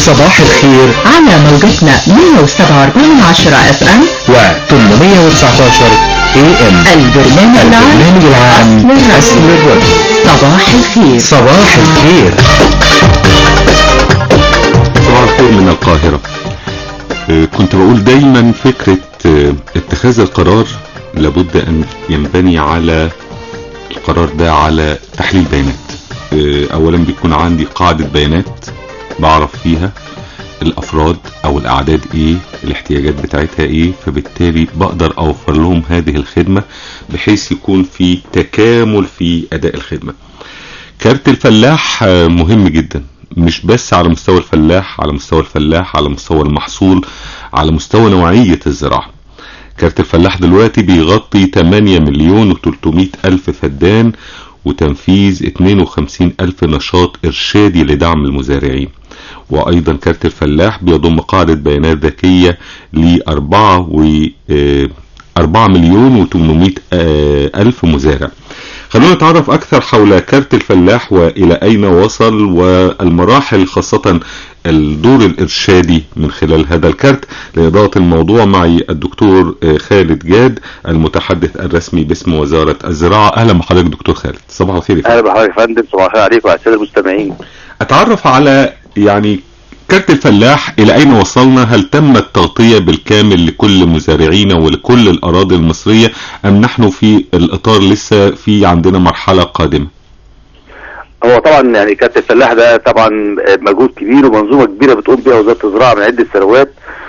صباح الخير على موجتنا 107 10 اف ام و 819 اي ام البرنامج العام البرنامج العام أصل أصل الرد. الرد صباح الخير صباح الخير صباح الخير من القاهرة آه، كنت بقول دايما فكرة آه، اتخاذ القرار لابد أن ينبني على القرار ده على تحليل بيانات آه، أولا بيكون عندي قاعدة بيانات بعرف فيها الأفراد أو الأعداد إيه الاحتياجات بتاعتها إيه فبالتالي بقدر أوفر لهم هذه الخدمة بحيث يكون في تكامل في أداء الخدمة كارت الفلاح آه، مهم جدا مش بس على مستوى الفلاح على مستوى الفلاح على مستوى المحصول على مستوى نوعية الزراعة كارت الفلاح دلوقتي بيغطي 8 مليون و300 ألف فدان وتنفيذ 52 ألف نشاط إرشادي لدعم المزارعين وأيضا كارت الفلاح بيضم قاعدة بيانات ذكية ل 4 و 4 مليون و800 ألف مزارع خلونا نتعرف أكثر حول كارت الفلاح وإلى أين وصل والمراحل خاصة الدور الإرشادي من خلال هذا الكارت لإضاءة الموضوع معي الدكتور آه، خالد جاد المتحدث الرسمي باسم وزارة الزراعة أهلا بحضرتك دكتور خالد صباح الخير يا فندم. اهلا بحضرتك يا فندم صباح الخير عليكم وعلى الساده المستمعين أتعرف على يعني كارت الفلاح إلى أين وصلنا هل تم التغطية بالكامل لكل مزارعينا ولكل الأراضي المصرية أم نحن في الإطار لسه في عندنا مرحلة قادمة هو طبعا يعني كارت الفلاح ده طبعا مجهود كبير ومنظومه كبيره بتقوم بيها وزاره الزراعه من عده سنوات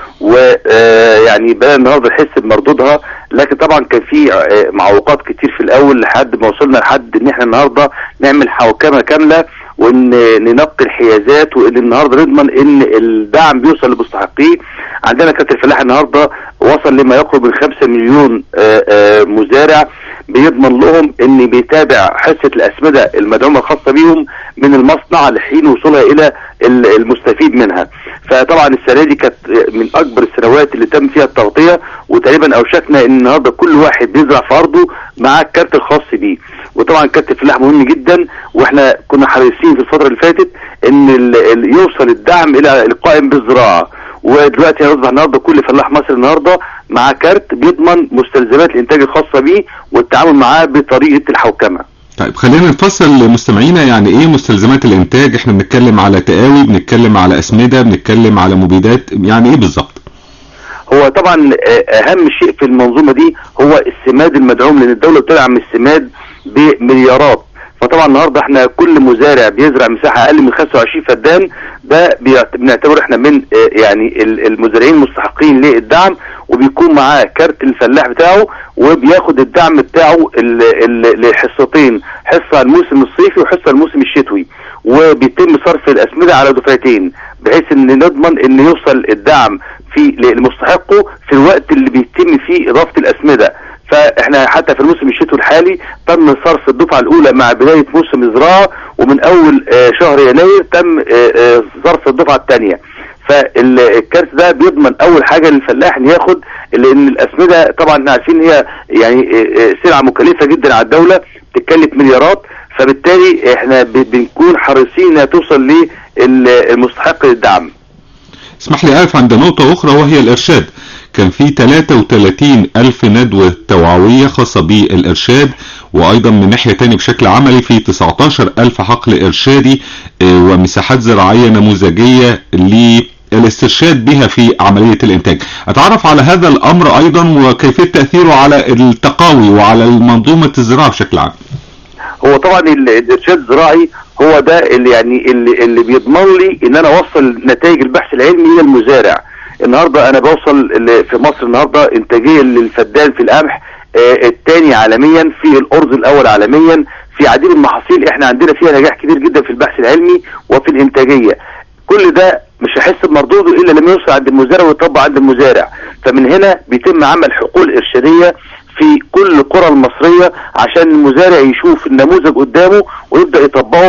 ويعني بدأنا النهارده نحس بمردودها لكن طبعا كان في آه، معوقات كتير في الاول لحد ما وصلنا لحد ان احنا النهارده نعمل حوكمه كامله وان ننقي الحيازات وان النهارده نضمن ان الدعم بيوصل لمستحقيه عندنا كارت الفلاح النهارده وصل لما يقرب من 5 مليون آه، آه، مزارع بيضمن لهم ان بيتابع حصه الاسمده المدعومه الخاصه بيهم من المصنع لحين وصولها الى ال- المستفيد منها فطبعا السنه دي كانت من اكبر السنوات اللي تم فيها التغطيه وتقريبا اوشكنا ان النهارده كل واحد بيزرع في ارضه معاه الكارت الخاص بيه وطبعا كارت الفلاح مهم جدا واحنا كنا حريصين في الفتره اللي فاتت ان ال- ال- يوصل الدعم الى القائم بالزراعه ودلوقتي هيصبح النهارده كل فلاح مصري النهارده معاه كارت بيضمن مستلزمات الانتاج الخاصه بيه والتعامل معاه بطريقه الحوكمه طيب خلينا نفصل لمستمعينا يعني ايه مستلزمات الانتاج احنا بنتكلم على تقاوي بنتكلم على اسمده بنتكلم على مبيدات يعني ايه بالظبط هو طبعا آه، اهم شيء في المنظومه دي هو السماد المدعوم لان الدوله بتدعم السماد بمليارات فطبعا النهارده احنا كل مزارع بيزرع مساحه اقل من 25 فدان ده بيعت- بنعتبر احنا من آه، يعني ال- المزارعين المستحقين للدعم وبيكون معاه كارت الفلاح بتاعه وبياخد الدعم بتاعه ال- ال- لحصتين حصه الموسم الصيفي وحصه الموسم الشتوي وبيتم صرف الاسمده على دفعتين بحيث ان نضمن ان يوصل الدعم في لمستحقه في الوقت اللي بيتم فيه اضافه الاسمده فاحنا حتى في الموسم الشتوي الحالي تم صرف الدفعه الاولى مع بدايه موسم الزراعه ومن اول آه، شهر يناير تم آه، آه، صرف الدفعه الثانيه فالكارت ده بيضمن اول حاجه للفلاح ان ياخد لان الاسمده طبعا احنا عارفين هي يعني آه، آه، سلعه مكلفه جدا على الدوله بتتكلف مليارات فبالتالي احنا ب- بنكون حريصين انها توصل للمستحق للدعم اسمح لي اقف عند نقطة اخرى وهي الارشاد كان في 33 الف ندوة توعوية خاصة بالارشاد وايضا من ناحية تاني بشكل عملي في 19 الف حقل ارشادي آه، ومساحات زراعية نموذجية للاسترشاد بها في عملية الانتاج اتعرف على هذا الامر ايضا وكيفية تأثيره على التقاوي وعلى منظومة الزراعة بشكل عام هو طبعا ال- الارشاد الزراعي هو ده اللي يعني اللي, اللي بيضمن لي ان انا اوصل نتائج البحث العلمي الى المزارع النهارده انا بوصل ل- في مصر النهارده انتاجيه للفدان في القمح آه، الثاني عالميا في الارز الاول عالميا في عديد المحاصيل احنا عندنا فيها نجاح كبير جدا في البحث العلمي وفي الانتاجيه كل ده مش هيحس بمردوده الا لما يوصل عند المزارع ويطبق عند المزارع فمن هنا بيتم عمل حقول ارشاديه في كل القرى المصرية عشان المزارع يشوف النموذج قدامه ويبدأ يطبقه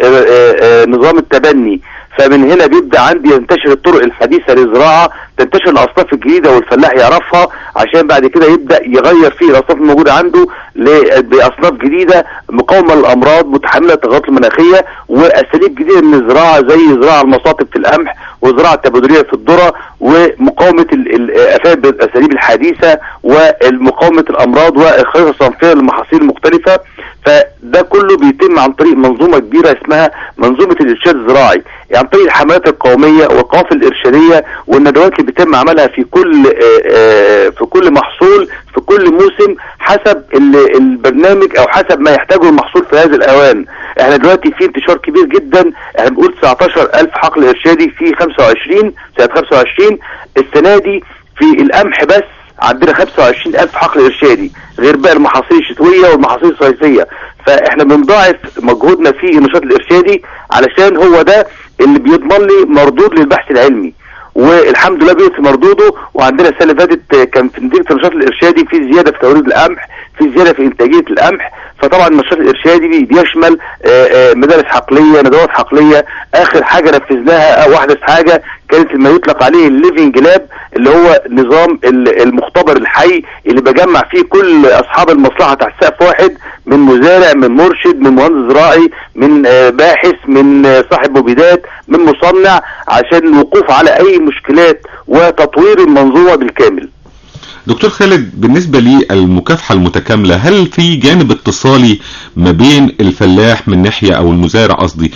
بنظام التبني فمن هنا بيبدأ عندي ينتشر الطرق الحديثة للزراعة تنتشر الأصناف الجديدة والفلاح يعرفها عشان بعد كده يبدأ يغير فيه الأصناف الموجودة عنده ل- بأصناف جديدة مقاومة للأمراض متحملة للتغيرات المناخية وأساليب جديدة من الزراعة زي زراعة المصاطب في القمح والزراعه التبادليه في الذره ومقاومه ال- ال- الافات بالاساليب الحديثه ومقاومه الامراض والخريطه الصنفيه للمحاصيل المختلفه فده كله بيتم عن طريق منظومه كبيره اسمها منظومه الارشاد الزراعي عن طريق الحملات القوميه والقوافل الارشاديه والندوات اللي بيتم عملها في كل آه، آه، في كل محصول في كل موسم حسب ال- البرنامج او حسب ما يحتاجه المحصول في هذا الاوان احنا دلوقتي في انتشار كبير جدا احنا بنقول 19000 حقل ارشادي في 25 سنه 25 السنه دي في القمح بس عندنا 25000 حقل ارشادي غير بقى المحاصيل الشتويه والمحاصيل الصيفيه فاحنا بنضاعف مجهودنا في النشاط الارشادي علشان هو ده اللي بيضمن لي مردود للبحث العلمي والحمد لله بيأتي مردوده وعندنا السنه اللي فاتت كان في نتيجه النشاط الارشادي في زياده في توريد القمح في زياده في انتاجيه القمح فطبعا النشاط الارشادي بي- بيشمل آه، آه، مدارس حقليه ندوات حقليه اخر حاجه نفذناها او احدث حاجه كانت ما يطلق عليه الليفنج لاب اللي هو نظام ال- المختبر الحي اللي بجمع فيه كل اصحاب المصلحه تحت سقف واحد من مزارع من مرشد من مهندس زراعي من آه، باحث من آه، صاحب مبيدات من مصنع عشان الوقوف على اي مشكلات وتطوير المنظومه بالكامل دكتور خالد بالنسبة للمكافحة المتكاملة هل في جانب اتصالي ما بين الفلاح من ناحية او المزارع قصدي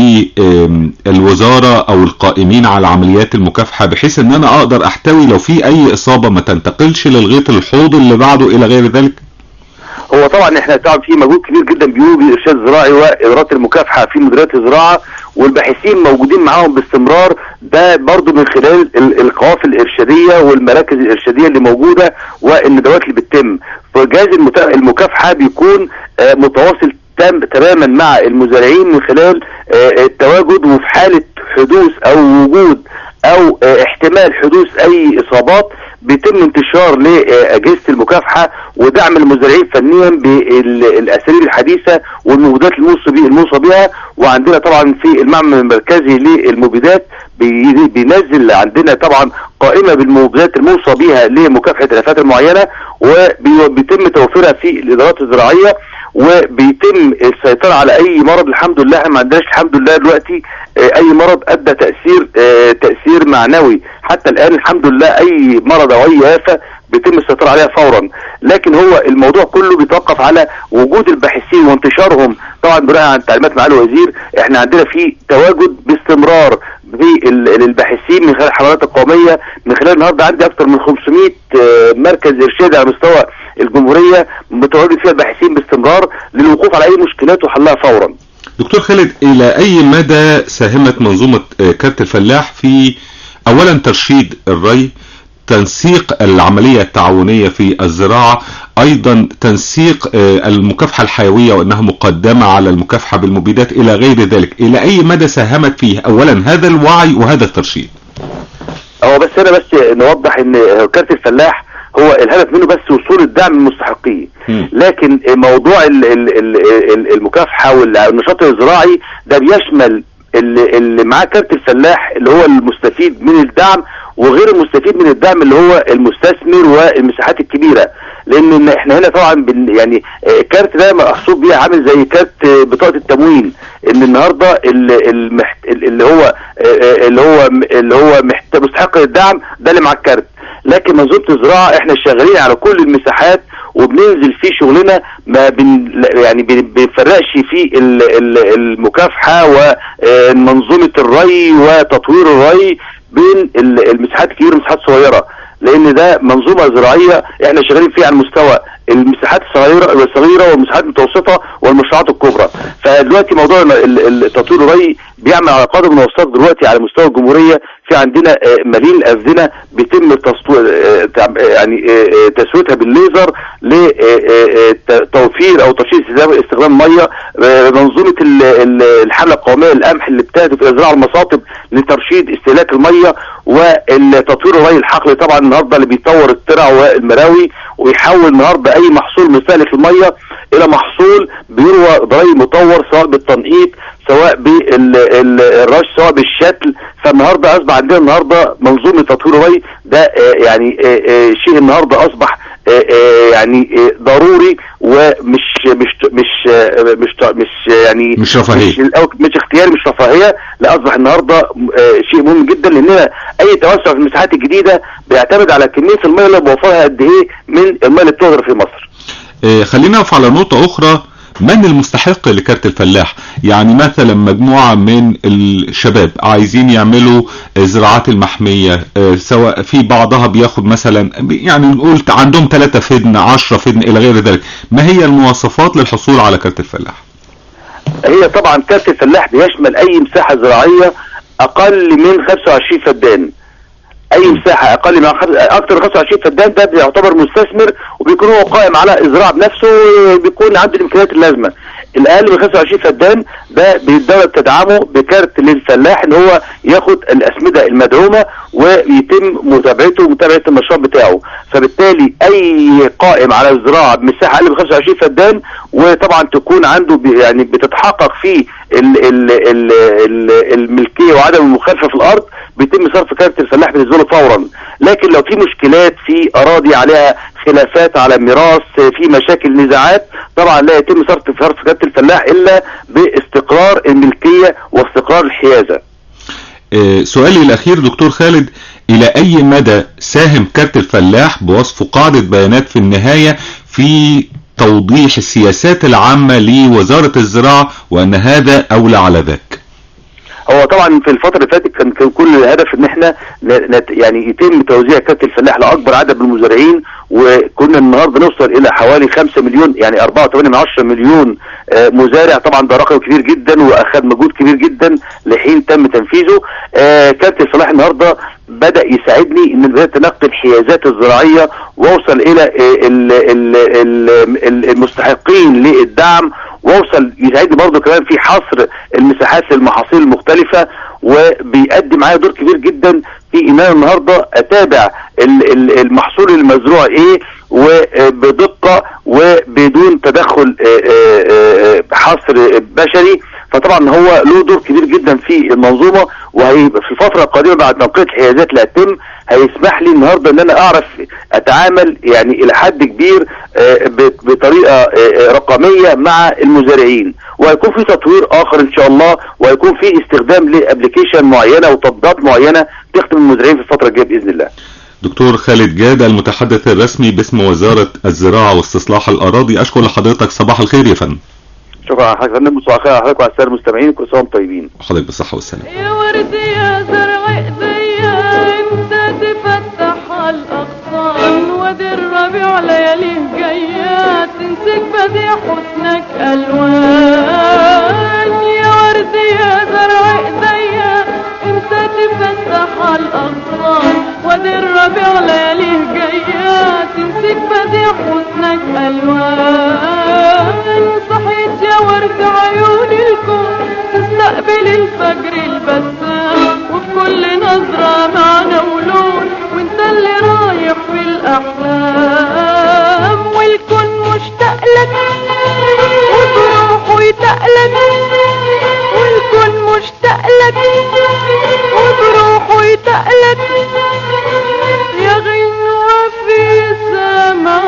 والوزارة او القائمين على عمليات المكافحة بحيث ان انا اقدر احتوي لو في اي اصابة ما تنتقلش للغيط الحوض اللي بعده الى غير ذلك هو طبعا احنا طبعا في مجهود كبير جدا بيقوموا بيه الارشاد الزراعي وادارات المكافحه في مديريات الزراعه والباحثين موجودين معاهم باستمرار ده برضو من خلال ال- القوافل الارشاديه والمراكز الارشاديه اللي موجوده والندوات اللي بتتم فجهاز المتا- المكافحه بيكون آه، متواصل تام تماما مع المزارعين من خلال آه، التواجد وفي حاله حدوث او وجود او آه، احتمال حدوث اي اصابات بيتم انتشار لاجهزه المكافحه ودعم المزارعين فنيا بالاساليب الحديثه والمبيدات الموصى بي- الموصى بها وعندنا طبعا في المعمل المركزي للمبيدات بي- بينزل عندنا طبعا قائمه بالمبيدات الموصى بها لمكافحه الافات المعينه وبيتم توفيرها في الادارات الزراعيه وبيتم السيطرة على اي مرض الحمد لله احنا ما عندناش الحمد لله دلوقتي آه، اي مرض ادى تأثير آه، تأثير معنوي حتى الان الحمد لله اي مرض او اي آفة بيتم السيطرة عليها فورا لكن هو الموضوع كله بيتوقف على وجود الباحثين وانتشارهم طبعا بناء على تعليمات معالي الوزير احنا عندنا في تواجد باستمرار للباحثين من خلال الحملات القومية من خلال النهارده عندي اكثر من 500 آه، مركز ارشادي على مستوى الجمهورية متواجد فيها الباحثين باستمرار للوقوف على اي مشكلات وحلها فورا دكتور خالد الى اي مدى ساهمت منظومة آه، كارت الفلاح في اولا ترشيد الري تنسيق العملية التعاونية في الزراعة ايضا تنسيق آه، المكافحة الحيوية وانها مقدمة على المكافحة بالمبيدات الى غير ذلك الى اي مدى ساهمت فيه اولا هذا الوعي وهذا الترشيد هو بس انا بس نوضح ان كارت الفلاح هو الهدف منه بس وصول الدعم للمستحقين مم. لكن موضوع ال- ال- ال- ال- المكافحه والنشاط الزراعي ده بيشمل اللي, اللي معاه كارت الفلاح اللي هو المستفيد من الدعم وغير المستفيد من الدعم اللي هو المستثمر والمساحات الكبيره لان احنا هنا طبعا بن يعني آه، الكارت ده مقصود بيه عامل زي كارت آه، بطاقه التموين ان النهارده ال- المحت... اللي هو آه، آه، اللي هو اللي هو محت... مستحق الدعم ده اللي مع الكارت لكن منظومه الزراعه احنا شغالين على كل المساحات وبننزل في شغلنا ما بن يعني بن- بنفرقش في ال- ال- المكافحه ومنظومه الري وتطوير الري بين ال- المساحات الكبيره والمساحات الصغيره لان ده منظومه زراعيه احنا شغالين فيها على مستوى المساحات الصغيره الصغيره والمساحات المتوسطه والمشروعات الكبرى فدلوقتي موضوع ال- ال- تطوير الري بيعمل على قدم المنصات دلوقتي على مستوى الجمهوريه في عندنا آه، ملايين الافدنه بيتم تسطو- آه، تع- يعني آه، آه، تسويتها بالليزر لتوفير او ترشيد استخدام استخدام ميه آه، منظومه ال- ال- الحمله القوميه للقمح اللي بتهدف الى زراعه المصاطب لترشيد استهلاك الميه والتطوير الري الحقلي طبعا النهارده اللي بيطور الترع والمراوي ويحول النهارده اي محصول مستهلك الميه الى محصول بيروى ضري مطور سواء بالتنقيط سواء بالرش سواء بالشتل فالنهارده اصبح عندنا النهارده منظومه تطوير الري ده آه، يعني آه، آه، شيء النهارده اصبح آه، آه، يعني آه، ضروري ومش مش مش آه، مش مش يعني مش رفاهية. مش, الأو- مش اختياري مش رفاهيه لا اصبح النهارده آه، شيء مهم جدا لان اي توسع في المساحات الجديده بيعتمد على كميه الميه اللي بوفرها قد ايه من الميه اللي بتهدر في مصر آه، خلينا نقف على نقطة أخرى من المستحق لكارت الفلاح يعني مثلا مجموعة من الشباب عايزين يعملوا الزراعات المحمية آه، سواء في بعضها بياخد مثلا يعني نقول عندهم 3 فدن 10 فدن إلى غير ذلك ما هي المواصفات للحصول على كارت الفلاح هي طبعا كارت الفلاح بيشمل اي مساحه زراعيه اقل من 25 فدان اي مساحه اقل من خمس- اكتر من 25 فدان ده بيعتبر مستثمر وبيكون هو قائم على الزراعه بنفسه وبيكون عنده الامكانيات اللازمه الاقل من 25 فدان ده الدوله بتدعمه بكارت للفلاح ان هو ياخد الاسمده المدعومه ويتم متابعته ومتابعه النشاط بتاعه فبالتالي اي قائم على الزراعه بمساحه اقل من 25 فدان وطبعا تكون عنده ب- يعني بتتحقق فيه ال ال ال ال الملكيه وعدم المخالفه في الارض بيتم صرف كارت الفلاح بالنسبه له فورا لكن لو في مشكلات في اراضي عليها خلافات على ميراث في مشاكل نزاعات طبعا لا يتم صرف صرف كارت الفلاح الا باستقرار الملكيه واستقرار الحيازه آه، سؤالي الأخير دكتور خالد إلى أي مدى ساهم كارت الفلاح بوصف قاعدة بيانات في النهاية في توضيح السياسات العامة لوزارة الزراعة وأن هذا أولى على ذاك هو طبعا في الفتره اللي فاتت كان كان كل الهدف ان احنا ن- نت- يعني يتم توزيع كارت الفلاح لاكبر عدد من المزارعين وكنا النهارده نوصل الى حوالي 5 مليون يعني 4.8 مليون آه، مزارع طبعا ده رقم كبير جدا واخذ مجهود كبير جدا لحين تم تنفيذه آه، كارت الفلاح النهارده بدا يساعدني ان بدات انقي الحيازات الزراعيه واوصل الى آه، ال- ال- ال- ال- المستحقين للدعم واوصل يساعدني برضه كمان في حصر المساحات للمحاصيل المختلفه وبيقدم معايا دور كبير جدا في ان انا النهارده اتابع ال- ال- المحصول المزروع ايه وبدقه وبدون تدخل آه، آه، آه، حصر بشري فطبعا هو له دور كبير جدا في المنظومه وهيبقى في الفتره القادمه بعد تنقيه الحيازات اللي هتتم هيسمح لي النهارده ان انا اعرف اتعامل يعني الى حد كبير آه، ب- بطريقه آه، آه، رقميه مع المزارعين وهيكون في تطوير اخر ان شاء الله وهيكون في استخدام لابلكيشن معينه وتطبيقات معينه تخدم المزارعين في الفتره الجايه باذن الله دكتور خالد جاد المتحدث الرسمي باسم وزارة الزراعة واستصلاح الأراضي أشكر لحضرتك صباح الخير يا فندم شكرا على حضرتك يا فندم وصباح الخير على حضرتك وعلى الساده المستمعين كل سنه وانتم طيبين حضرتك بالصحة والسلامة يا ورد يا زرع ايديا انت تفتح الاغصان وادي الربيع لياليه جايه تمسك بديع حسنك الوان يا ورد يا زرع ايديا انت تفتح الاغصان وادي الربيع لياليه جايه تمسك بديع حسنك الوان صحيت يا ورد عيون الكون تستقبل الفجر البسام وفي كل نظرة معنى ولون وانت اللي رايح في الأحلام والكون مشتاق لك وبروحه يتقلب والكون مشتاق لك وبروحه يتقلب يا غنوة في سمع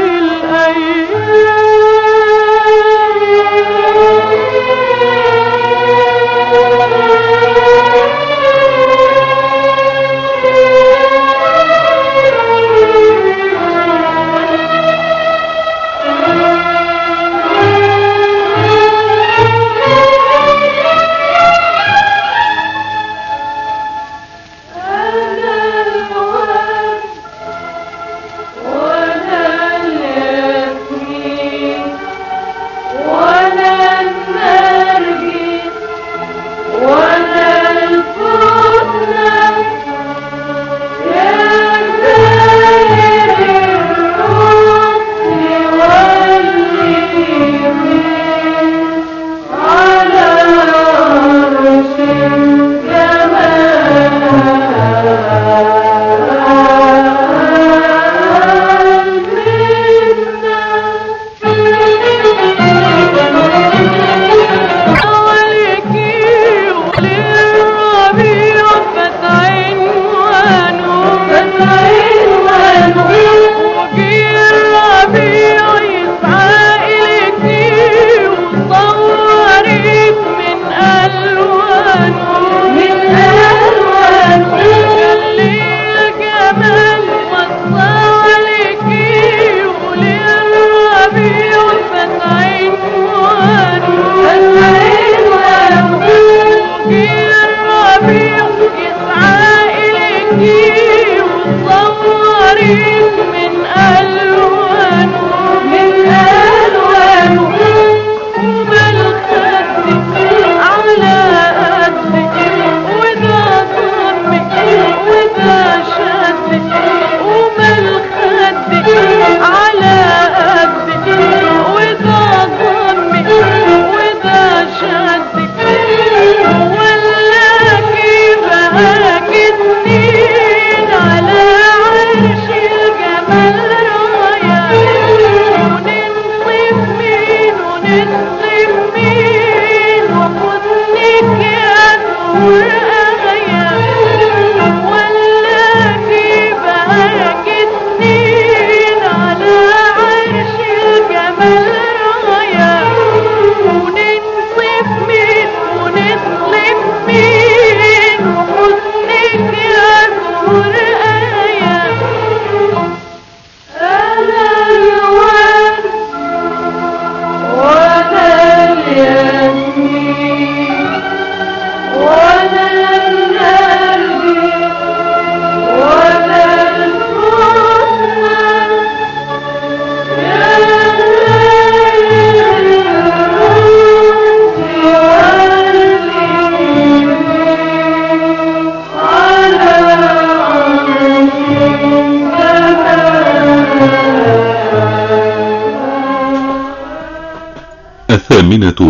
الأيام أهلا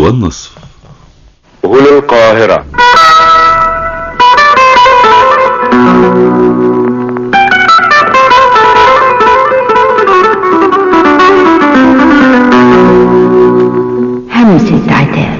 والنصف هنا القاهرة همسة عتاب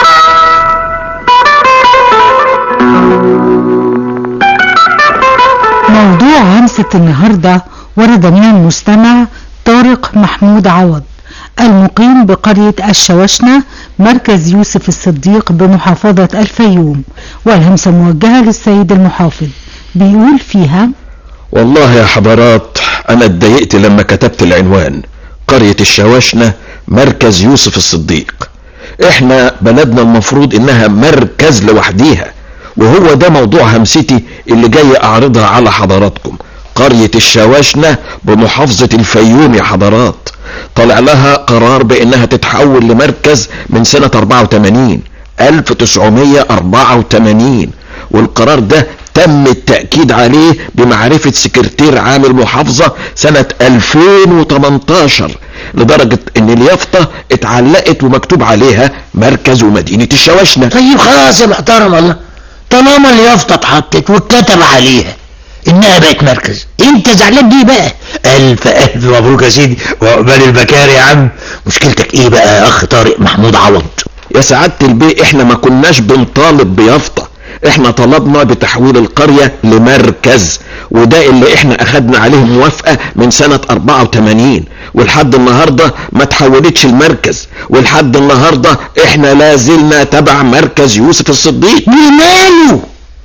موضوع همسة النهاردة ورد من المستمع طارق محمود عوض المقيم بقرية الشوشنة مركز يوسف الصديق بمحافظة الفيوم والهمسة موجهة للسيد المحافظ بيقول فيها والله يا حضرات انا اتضايقت لما كتبت العنوان قرية الشواشنة مركز يوسف الصديق احنا بلدنا المفروض انها مركز لوحديها وهو ده موضوع همستي اللي جاي اعرضها على حضراتكم قرية الشواشنة بمحافظة الفيوم يا حضرات طلع لها قرار بانها تتحول لمركز من سنة 84 1984 والقرار ده تم التأكيد عليه بمعرفة سكرتير عام المحافظة سنة 2018 لدرجة ان اليافطة اتعلقت ومكتوب عليها مركز ومدينة الشواشنة طيب خلاص يا محترم الله طالما اليافطه اتحطت واتكتب عليها انها بقت مركز انت زعلان ليه بقى الف الف مبروك يا سيدي وعقبال البكار يا عم مشكلتك ايه بقى يا اخ طارق محمود عوض يا سعادة البيه احنا ما كناش بنطالب بيافطة احنا طلبنا بتحويل القرية لمركز وده اللي احنا اخدنا عليه موافقة من سنة 84 ولحد النهاردة ما تحولتش المركز ولحد النهاردة احنا لازلنا تبع مركز يوسف الصديق وماله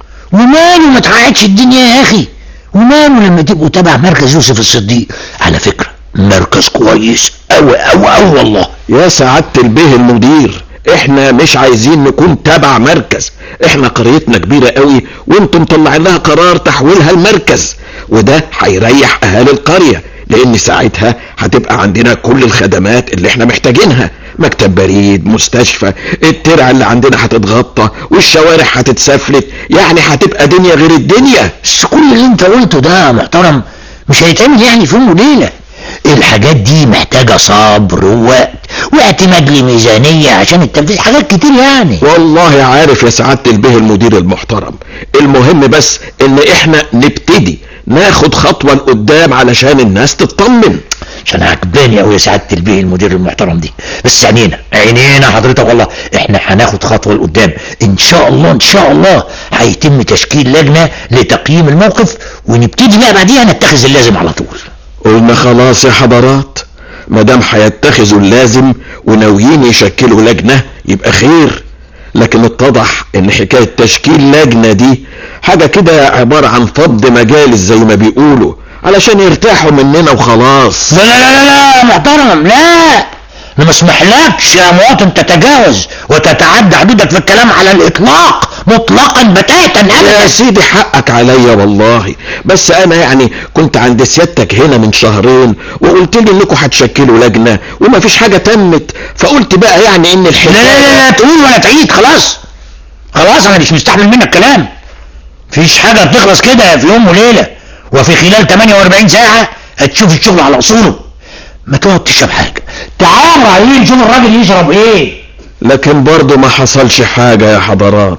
وماله ما تحققش الدنيا يا اخي وماله لما تبقوا تبع مركز يوسف الصديق على فكرة مركز كويس اوي اوي اوي والله يا سعادة البيه المدير احنا مش عايزين نكون تبع مركز احنا قريتنا كبيرة قوي وانتم مطلعين لها قرار تحويلها المركز وده هيريح اهالي القرية لان ساعتها هتبقى عندنا كل الخدمات اللي احنا محتاجينها مكتب بريد مستشفى الترع اللي عندنا هتتغطى والشوارع هتتسفلت يعني هتبقى دنيا غير الدنيا بس كل اللي انت قلته ده يا محترم مش هيتعمل يعني في يوم وليلة الحاجات دي محتاجة صبر ووقت واعتماد لميزانية عشان التنفيذ حاجات كتير يعني والله عارف يا سعادة البيه المدير المحترم المهم بس ان احنا نبتدي ناخد خطوة لقدام علشان الناس تطمن عشان عجباني قوي يا سعاده البيه المدير المحترم دي بس عينينا عينينا حضرتك والله احنا هناخد خطوه لقدام ان شاء الله ان شاء الله هيتم تشكيل لجنه لتقييم الموقف ونبتدي بقى بعديها نتخذ اللازم على طول قلنا خلاص يا حضرات مادام هيتخذوا اللازم وناويين يشكلوا لجنة يبقى خير لكن اتضح ان حكاية تشكيل لجنة دي حاجة كده عبارة عن فض مجالس زي ما بيقولوا علشان يرتاحوا مننا وخلاص لا لا لا لا لا محترم لا انا ما اسمحلكش يا مواطن تتجاوز وتتعدى حدودك في الكلام على الاطلاق مطلقا بتاتا يا ابدا سيدي حقك عليا والله بس انا يعني كنت عند سيادتك هنا من شهرين وقلت لي انكم هتشكلوا لجنة وما فيش حاجة تمت فقلت بقى يعني ان لا الحكاية لا لا, لا تقول ولا تعيد خلاص خلاص انا مش مستحمل منك كلام مفيش حاجه بتخلص كده في يوم وليله وفي خلال 48 ساعه هتشوف الشغل على اصوله ما تقعد تشرب حاجه تعال عايزين نشوف الراجل يشرب ايه لكن برضه ما حصلش حاجة يا حضرات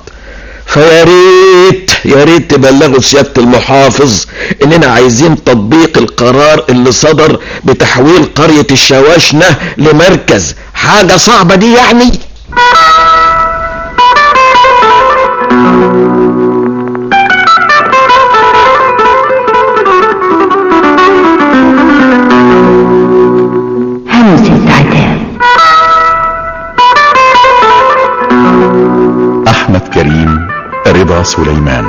فيا ريت يا ريت تبلغوا سيادة المحافظ اننا عايزين تطبيق القرار اللي صدر بتحويل قرية الشواشنة لمركز حاجة صعبة دي يعني همسة عتاب أحمد كريم رضا سليمان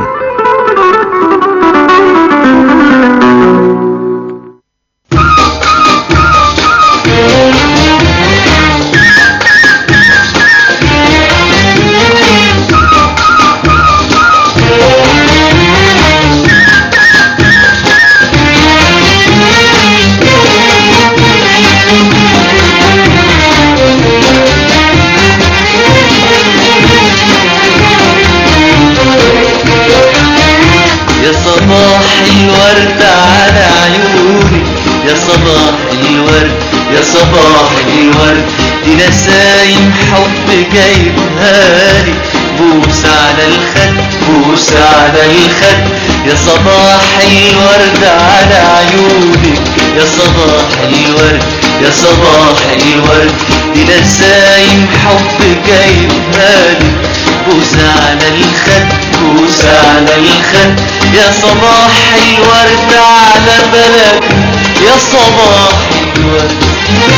يا صباح الورد على عيوني يا صباح الورد يا صباح الورد دي نسايم حب جايبها لي بوس على الخد بوس على الخد يا صباح الورد على عيونك يا صباح الورد يا صباح الورد دي نسايم حب جايبها لي بوس على الخد بوس على الخد يا صباح الورد على بلد يا صباح الورد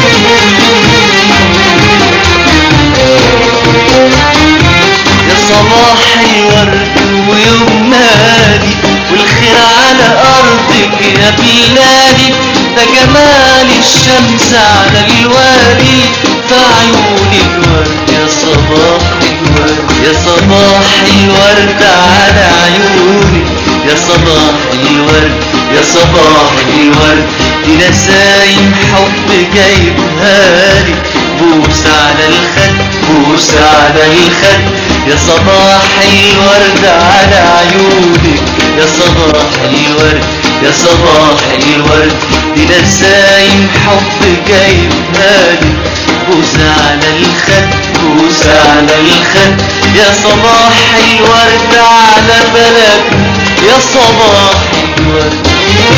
يا صباح الورد ويوم نادي والخير على أرضك يا بلادي ده جمال الشمس على الوادي في عيون الورد يا صباح الورد يا صباح الورد على عيونك يا صباح الورد يا صباح الورد دي نسايم حب جايبها لي بوس على الخد بوس على الخد يا صباح الورد على عيونك يا صباح الورد يا صباح الورد دي نسايم حب جايبها لي بوس على الخد بوس على الخد يا صباح الورد على بلد يا صباح الورد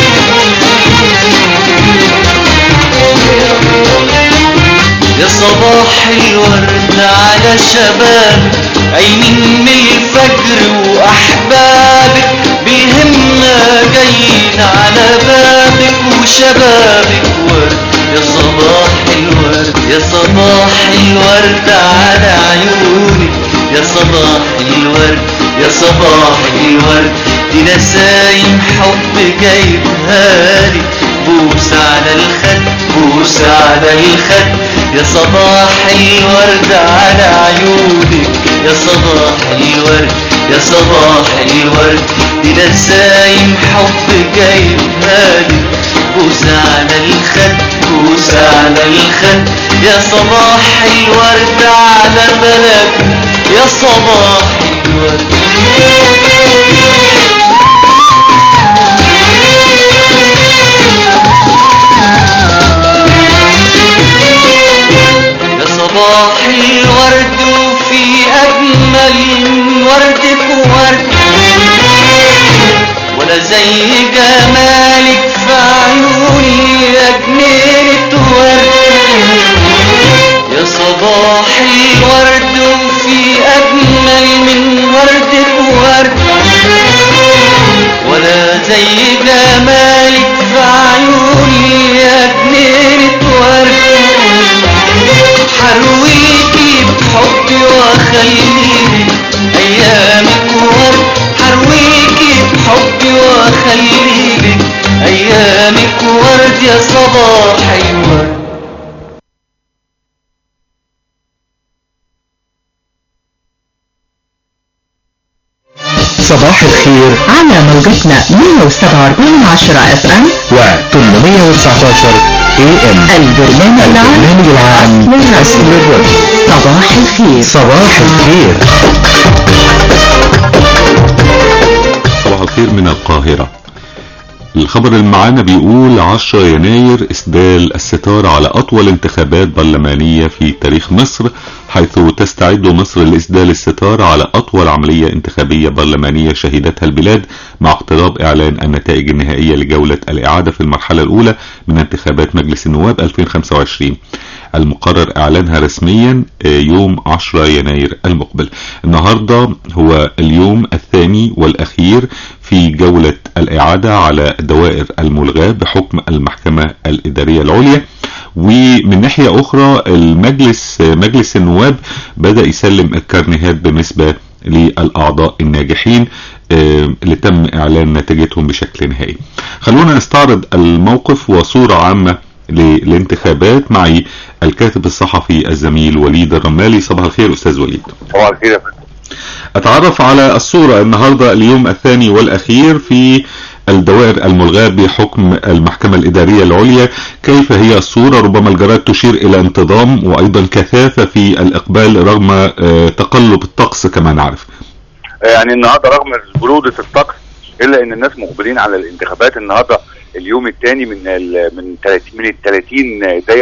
يا صباح الورد على شباب عينين من الفجر واحبابك بهمة جايين على بابك وشبابك ورد يا صباح الورد يا صباح الورد على عيونك يا صباح الورد يا صباح الورد دي نسايم حب جايبها لي بوس على الخد بوس على الخد يا صباح الورد على عيونك يا صباح الورد يا صباح الورد دي نسايم حب جايبها لي بوس على الخد بوس على الخد يا صباح الورد على بلد يا صباح الورد يا صباح الورد وفي أجمل من وردك ورد ولا زي جمالك في عيوني يا جنينة ورد يا صباح الورد وفي أجمل من وردك ورد ولا زي جمالك في عيوني يا جنينة ورد حرويكي بحبي واخليلك ايامك ورد حرويكي بحبي واخليلك ايامك ورد يا صباح الورد صباح الخير على موجتنا 107 10 اف ام و 819 اي ام البرنامج العام البرنامج العام أصل أصل الرد صباح الخير صباح الخير صباح الخير من القاهرة الخبر اللي معانا بيقول 10 يناير إسدال الستار على أطول انتخابات برلمانية في تاريخ مصر حيث تستعد مصر لإسدال الستار على أطول عملية انتخابية برلمانية شهدتها البلاد مع اقتراب إعلان النتائج النهائية لجولة الإعادة في المرحلة الأولى من انتخابات مجلس النواب 2025 المقرر إعلانها رسميا يوم 10 يناير المقبل النهاردة هو اليوم الثاني والأخير في جولة الإعادة على الدوائر الملغاة بحكم المحكمة الإدارية العليا ومن ناحية أخرى المجلس مجلس النواب بدأ يسلم الكارنيهات بالنسبة للأعضاء الناجحين اللي تم إعلان نتيجتهم بشكل نهائي خلونا نستعرض الموقف وصورة عامة للانتخابات معي الكاتب الصحفي الزميل وليد الرمالي صباح الخير أستاذ وليد صباح الخير يا فندم أتعرف على الصورة النهاردة اليوم الثاني والأخير في الدوائر الملغاة بحكم المحكمة الإدارية العليا كيف هي الصورة ربما الجرائد تشير إلى انتظام وأيضا كثافة في الإقبال رغم آه، تقلب الطقس كما نعرف يعني النهارده رغم برودة الطقس الا ان الناس مقبلين على الانتخابات النهارده اليوم الثاني من ال من 30 من ال 30 دايره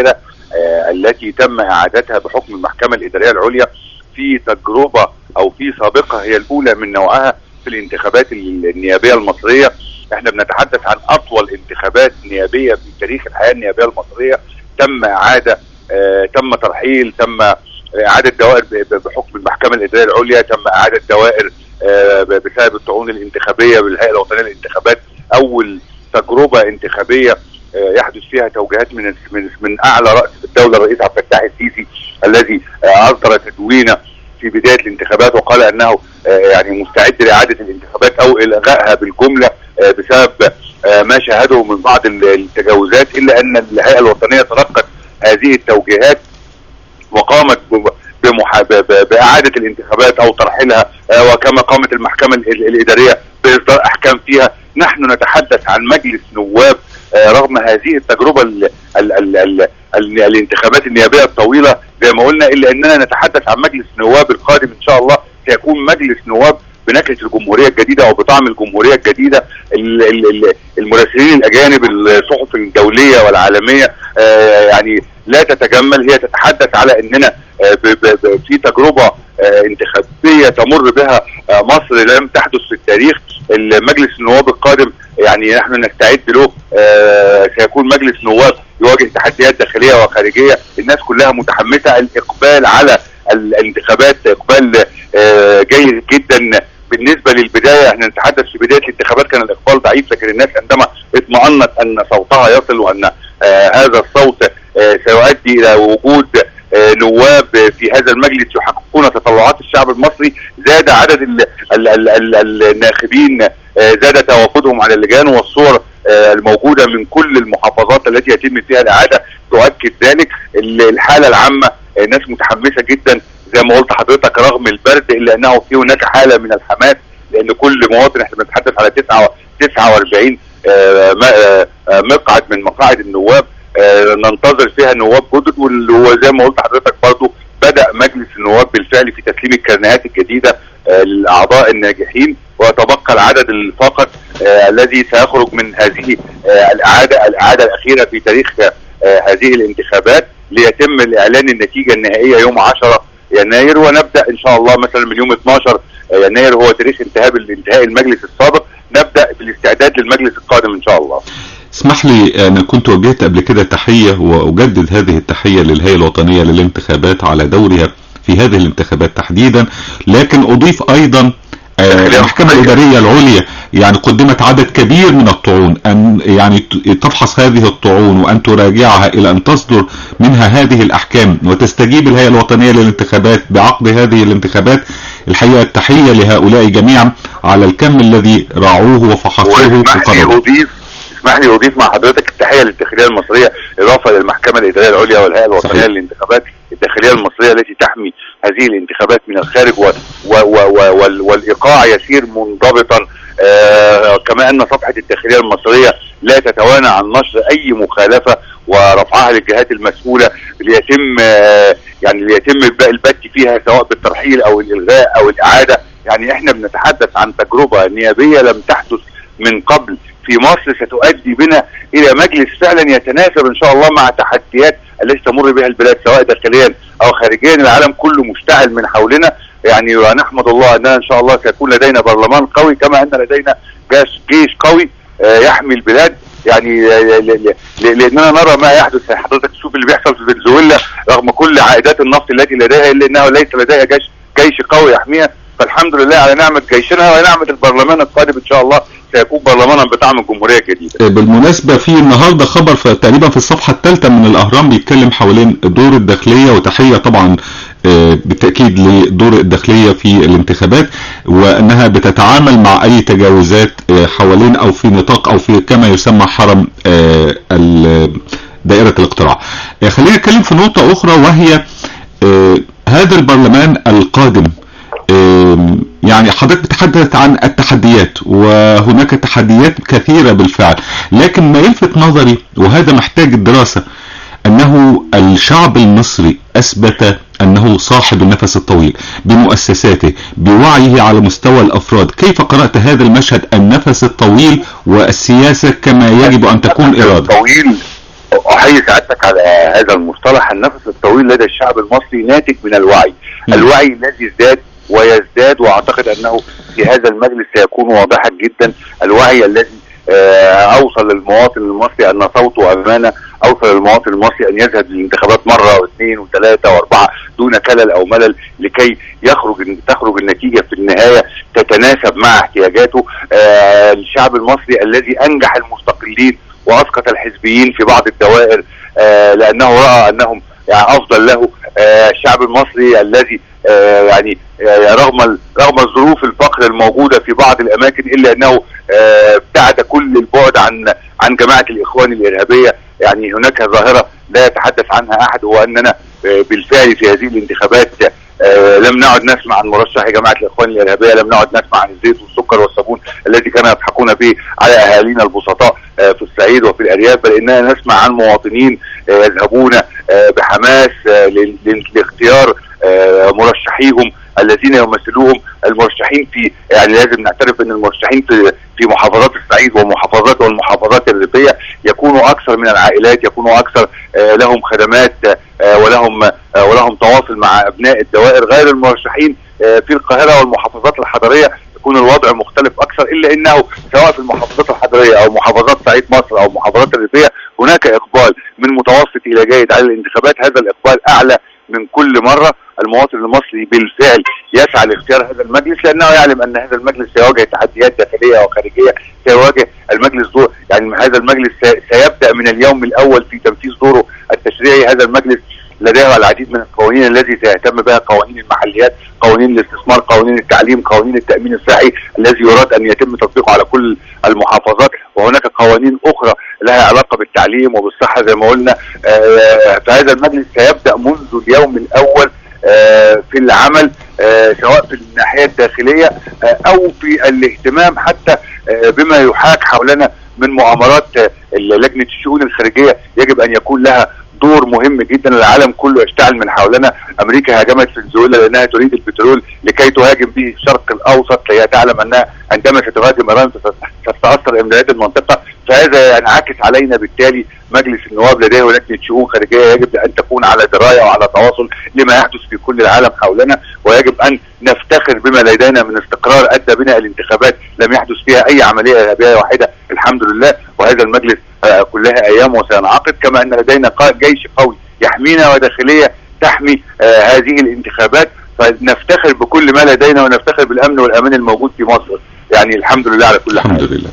آه، التي تم اعادتها بحكم المحكمه الاداريه العليا في تجربه او في سابقه هي الاولى من نوعها في الانتخابات النيابيه المصريه احنا بنتحدث عن اطول انتخابات نيابيه في تاريخ الحياه النيابيه المصريه تم اعاده آه تم ترحيل تم اعاده دوائر ب- ب- بحكم المحكمه الاداريه العليا تم اعاده دوائر آه ب- بسبب الطعون الانتخابيه بالهيئه الوطنيه للانتخابات اول تجربه انتخابيه آه، يحدث فيها توجيهات من من من اعلى راس الدوله الرئيس عبد الفتاح السيسي الذي آه، اصدر تدوينه في بدايه الانتخابات وقال انه آه، يعني مستعد لاعاده الانتخابات او الغائها بالجمله آه، بسبب آه، ما شاهده من بعض ال- التجاوزات الا ان الهيئه الوطنيه تلقت هذه التوجيهات وقامت ب- بمحا... ب... ب... باعاده الانتخابات او ترحيلها آه، وكما قامت المحكمه ال- الاداريه باصدار احكام فيها نحن نتحدث عن مجلس نواب آه، رغم هذه التجربه ال... ال... ال... ال... ال... الانتخابات النيابيه الطويله زي ما قلنا الا اننا نتحدث عن مجلس نواب القادم ان شاء الله سيكون مجلس نواب بنكهه الجمهوريه الجديده او بطعم الجمهوريه الجديده ال- ال- ال- المراسلين الاجانب الصحف الدوليه والعالميه آه، يعني لا تتجمل هي تتحدث على اننا آه، ب- ب- ب- في تجربه آه، انتخابيه تمر بها آه، مصر لم تحدث في التاريخ المجلس النواب القادم يعني نحن نستعد له آه، سيكون مجلس نواب يواجه تحديات داخليه وخارجيه الناس كلها متحمسه الاقبال على الانتخابات اقبال آه، جيد جدا بالنسبه للبدايه احنا نتحدث في بدايه الانتخابات كان الاقبال ضعيف لكن الناس عندما اطمأنت ان صوتها يصل وان آه هذا الصوت آه سيؤدي الى وجود آه نواب في هذا المجلس يحققون تطلعات الشعب المصري زاد عدد ال ال ال ال الناخبين آه زاد تواجدهم على اللجان والصور آه الموجوده من كل المحافظات التي يتم فيها الاعاده تؤكد ذلك ال- الحاله العامه آه، ناس متحمسه جدا زي ما قلت حضرتك رغم البرد الا انه في هناك حاله من الحماس لان كل مواطن احنا بنتحدث على 9 49 آه، م- آه، آه، مقعد من مقاعد النواب آه، ننتظر فيها نواب جدد وال- وزي ما قلت حضرتك برضو بدا مجلس النواب بالفعل في تسليم الكرنيهات الجديده آه، للاعضاء الناجحين ويتبقى العدد الفقط آه، الذي سيخرج من هذه آه، الاعاده الاعاده الاخيره في تاريخ آه، هذه الانتخابات ليتم الاعلان النتيجه النهائيه يوم 10 يناير ونبدا ان شاء الله مثلا من يوم 12 يناير هو تاريخ انتهاء انتهاء المجلس السابق نبدا بالاستعداد للمجلس القادم ان شاء الله اسمح لي انا كنت وجهت قبل كده تحية واجدد هذه التحية للهيئة الوطنية للانتخابات على دورها في هذه الانتخابات تحديدا لكن اضيف ايضا آه، المحكمة الإدارية العليا يعني قدمت عدد كبير من الطعون أن يعني ت- تفحص هذه الطعون وأن تراجعها إلى أن تصدر منها هذه الأحكام وتستجيب الهيئة الوطنية للانتخابات بعقد هذه الانتخابات الحقيقة التحية لهؤلاء جميعا على الكم الذي راعوه وفحصوه واسمح لي وقرروا اضيف اسمح لي اضيف مع حضرتك التحيه للداخليه المصريه اضافه للمحكمه الاداريه العليا والهيئه الوطنيه صحيح. للانتخابات الداخليه المصريه التي تحمي هذه الانتخابات من الخارج و و و و وال والايقاع يسير منضبطا آه كما ان صفحه الداخليه المصريه لا تتوانى عن نشر اي مخالفه ورفعها للجهات المسؤوله ليتم آه يعني ليتم الب- البت فيها سواء بالترحيل او الالغاء او الاعاده يعني احنا بنتحدث عن تجربه نيابيه لم تحدث من قبل في مصر ستؤدي بنا الى مجلس فعلا يتناسب ان شاء الله مع تحديات التي تمر بها البلاد سواء داخليا او خارجيا العالم كله مشتعل من حولنا يعني ونحمد الله اننا ان شاء الله سيكون لدينا برلمان قوي كما ان لدينا جيش, جيش قوي آه، يحمي البلاد يعني آه، ل- ل- ل- لاننا نرى ما يحدث حضرتك تشوف اللي بيحصل في فنزويلا رغم كل عائدات النفط التي لديها الا انه ليس لديها جيش جيش قوي يحميها فالحمد لله على نعمه جيشنا ونعمه البرلمان القادم ان شاء الله سيكون برلمانا بطعم الجمهوريه الجديده بالمناسبة في النهاردة خبر في تقريبا في الصفحة الثالثة من الأهرام بيتكلم حوالين دور الداخلية وتحية طبعا آه، بالتأكيد لدور الداخلية في الانتخابات وأنها بتتعامل مع أي تجاوزات آه، حوالين أو في نطاق أو في كما يسمى حرم آه، ال- دائرة الاقتراع آه، خلينا نتكلم في نقطة أخرى وهي آه، هذا البرلمان القادم آم، يعني حضرتك بتحدث عن التحديات وهناك تحديات كثيرة بالفعل لكن ما يلفت نظري وهذا محتاج الدراسة أنه الشعب المصري أثبت أنه صاحب النفس الطويل بمؤسساته بوعيه على مستوى الأفراد كيف قرأت هذا المشهد النفس الطويل والسياسة كما يجب أن تكون إرادة طويل احيي سعادتك على هذا المصطلح النفس الطويل لدى الشعب المصري ناتج من الوعي نعم. الوعي الذي ازداد ويزداد واعتقد انه في هذا المجلس سيكون واضحا جدا الوعي الذي آه، اوصل للمواطن المصري ان صوته امانه اوصل للمواطن المصري ان يذهب للانتخابات مره واثنين وثلاثه واربعه دون كلل او ملل لكي يخرج تخرج النتيجه في النهايه تتناسب مع احتياجاته آه، الشعب المصري الذي انجح المستقلين واسقط الحزبيين في بعض الدوائر آه، لانه راى انهم يعني افضل له آه، الشعب المصري الذي آه، يعني آه، رغم ال- رغم ظروف الفقر الموجوده في بعض الاماكن الا انه آه، ابتعد كل البعد عن عن جماعه الاخوان الارهابيه يعني هناك ظاهره لا يتحدث عنها احد هو اننا آه، بالفعل في هذه الانتخابات آه، لم نعد نسمع عن مرشح جماعه الاخوان الارهابيه لم نعد نسمع عن الزيت والسكر والصابون الذي كانوا يضحكون به على اهالينا البسطاء آه، في الصعيد وفي الارياف بل اننا نسمع عن مواطنين آه، يذهبون آه، بحماس آه، لل- لل- لاختيار آه، مرشحيهم الذين يمثلوهم المرشحين في يعني لازم نعترف ان المرشحين في في محافظات الصعيد ومحافظات والمحافظات الريفيه يكونوا اكثر من العائلات يكونوا اكثر آه، لهم خدمات آه، ولهم آه، ولهم تواصل مع ابناء الدوائر غير المرشحين آه، في القاهره والمحافظات الحضريه يكون الوضع مختلف اكثر الا انه سواء في المحافظات الحضريه او محافظات صعيد مصر او محافظات الريفيه هناك اقبال من متوسط الى جيد على الانتخابات هذا الاقبال اعلى من كل مره المواطن المصري بالفعل يسعى لاختيار هذا المجلس لانه يعلم ان هذا المجلس سيواجه تحديات داخليه وخارجيه سيواجه المجلس دور يعني هذا المجلس سي- سيبدا من اليوم الاول في تنفيذ دوره التشريعي هذا المجلس لديه العديد من القوانين التي سيهتم بها قوانين المحليات قوانين الاستثمار قوانين التعليم قوانين التامين الصحي الذي يراد ان يتم تطبيقه على كل المحافظات وهناك قوانين اخرى لها علاقه بالتعليم وبالصحه زي ما قلنا آه، فهذا المجلس سيبدا منذ اليوم الاول آه، في العمل آه، سواء في الناحيه الداخليه آه، او في الاهتمام حتى آه، بما يحاك حولنا من مؤامرات آه، لجنه الشؤون الخارجيه يجب ان يكون لها دور مهم جدا العالم كله يشتعل من حولنا امريكا هاجمت فنزويلا لانها تريد البترول لكي تهاجم به الشرق الاوسط هي تعلم انها عندما ستهاجم ايران ست- ستتاثر امدادات المنطقه فهذا ينعكس علينا بالتالي مجلس النواب لديه لجنه شؤون خارجيه يجب ان تكون على درايه وعلى تواصل لما يحدث في كل العالم حولنا ويجب ان نفتخر بما لدينا من استقرار ادى بنا الانتخابات لم يحدث فيها اي عمليه ارهابيه واحده الحمد لله وهذا المجلس آه، كلها ايام وسينعقد كما ان لدينا قا- جيش قوي يحمينا وداخليه تحمي آه، هذه الانتخابات فنفتخر بكل ما لدينا ونفتخر بالامن والامان الموجود في مصر يعني الحمد لله على كل حال الحمد لله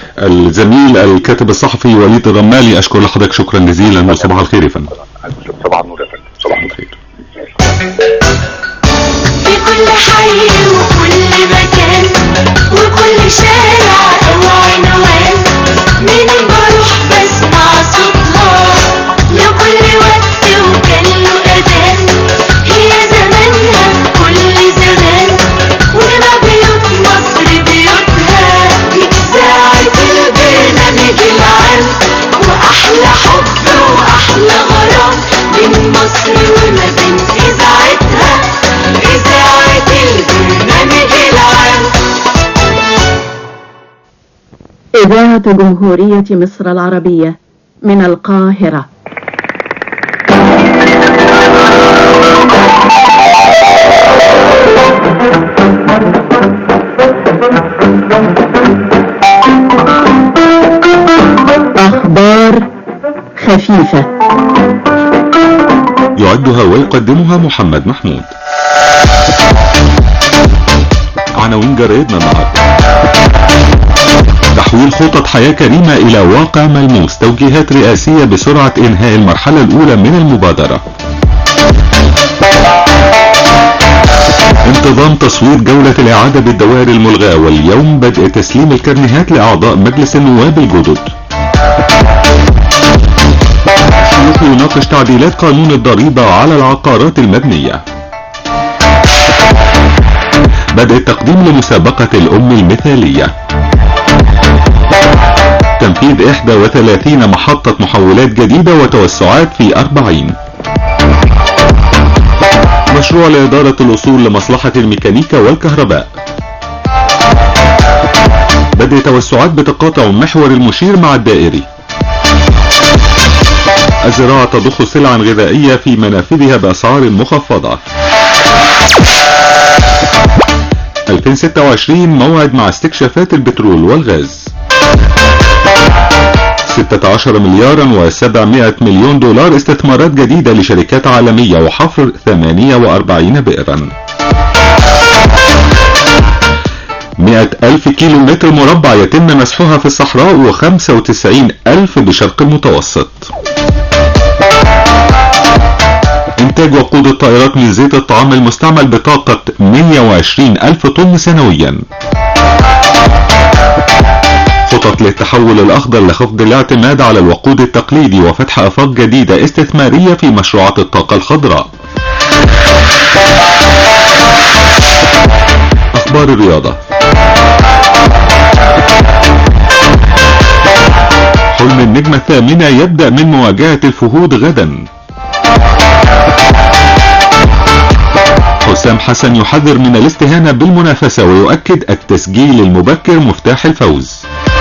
الزميل الكاتب الصحفي وليد الرمالي اشكر لحضرتك شكرا جزيلا وصباح الخير يا فندم صباح النور يا فندم صباح الخير في كل حي وكل مكان وكل شارع أو عنوان من بروح بسمع صوتها لكل وقت وكان له أذان هي زمانها كل زمان وما بيوت مصر بيوتها إذاعة البرنامج العام وأحلى حب وأحلى غرام من مصر وما بين إذاعتها إذاعة البرنامج العام إذاعة جمهورية مصر العربية من القاهرة أخبار خفيفة يعدها ويقدمها محمد محمود عناوين جريدنا النهارده تحويل خطط حياة كريمة إلى واقع ملموس توجيهات رئاسية بسرعة إنهاء المرحلة الأولى من المبادرة انتظام تصوير جولة الإعادة بالدوائر الملغاة واليوم بدء تسليم الكرنيهات لأعضاء مجلس النواب الجدد الشيوخ يناقش تعديلات قانون الضريبة على العقارات المبنية بدء التقديم لمسابقة الأم المثالية تنفيذ 31 محطة محولات جديدة وتوسعات في 40 مشروع لإدارة الوصول لمصلحة الميكانيكا والكهرباء بدء توسعات بتقاطع محور المشير مع الدائري الزراعة تضخ سلعا غذائية في منافذها بأسعار مخفضة 2026 موعد مع استكشافات البترول والغاز 16 مليارا و700 مليون دولار استثمارات جديدة لشركات عالمية وحفر 48 بئرا 100 ألف كيلو متر مربع يتم مسحها في الصحراء و95 ألف بشرق المتوسط إنتاج وقود الطائرات من زيت الطعام المستعمل بطاقة 120 ألف طن سنويا خطط للتحول الأخضر لخفض الاعتماد على الوقود التقليدي وفتح آفاق جديدة استثمارية في مشروعات الطاقة الخضراء أخبار الرياضة حلم النجمة الثامنة يبدأ من مواجهة الفهود غدا حسام حسن يحذر من الاستهانة بالمنافسة ويؤكد التسجيل المبكر مفتاح الفوز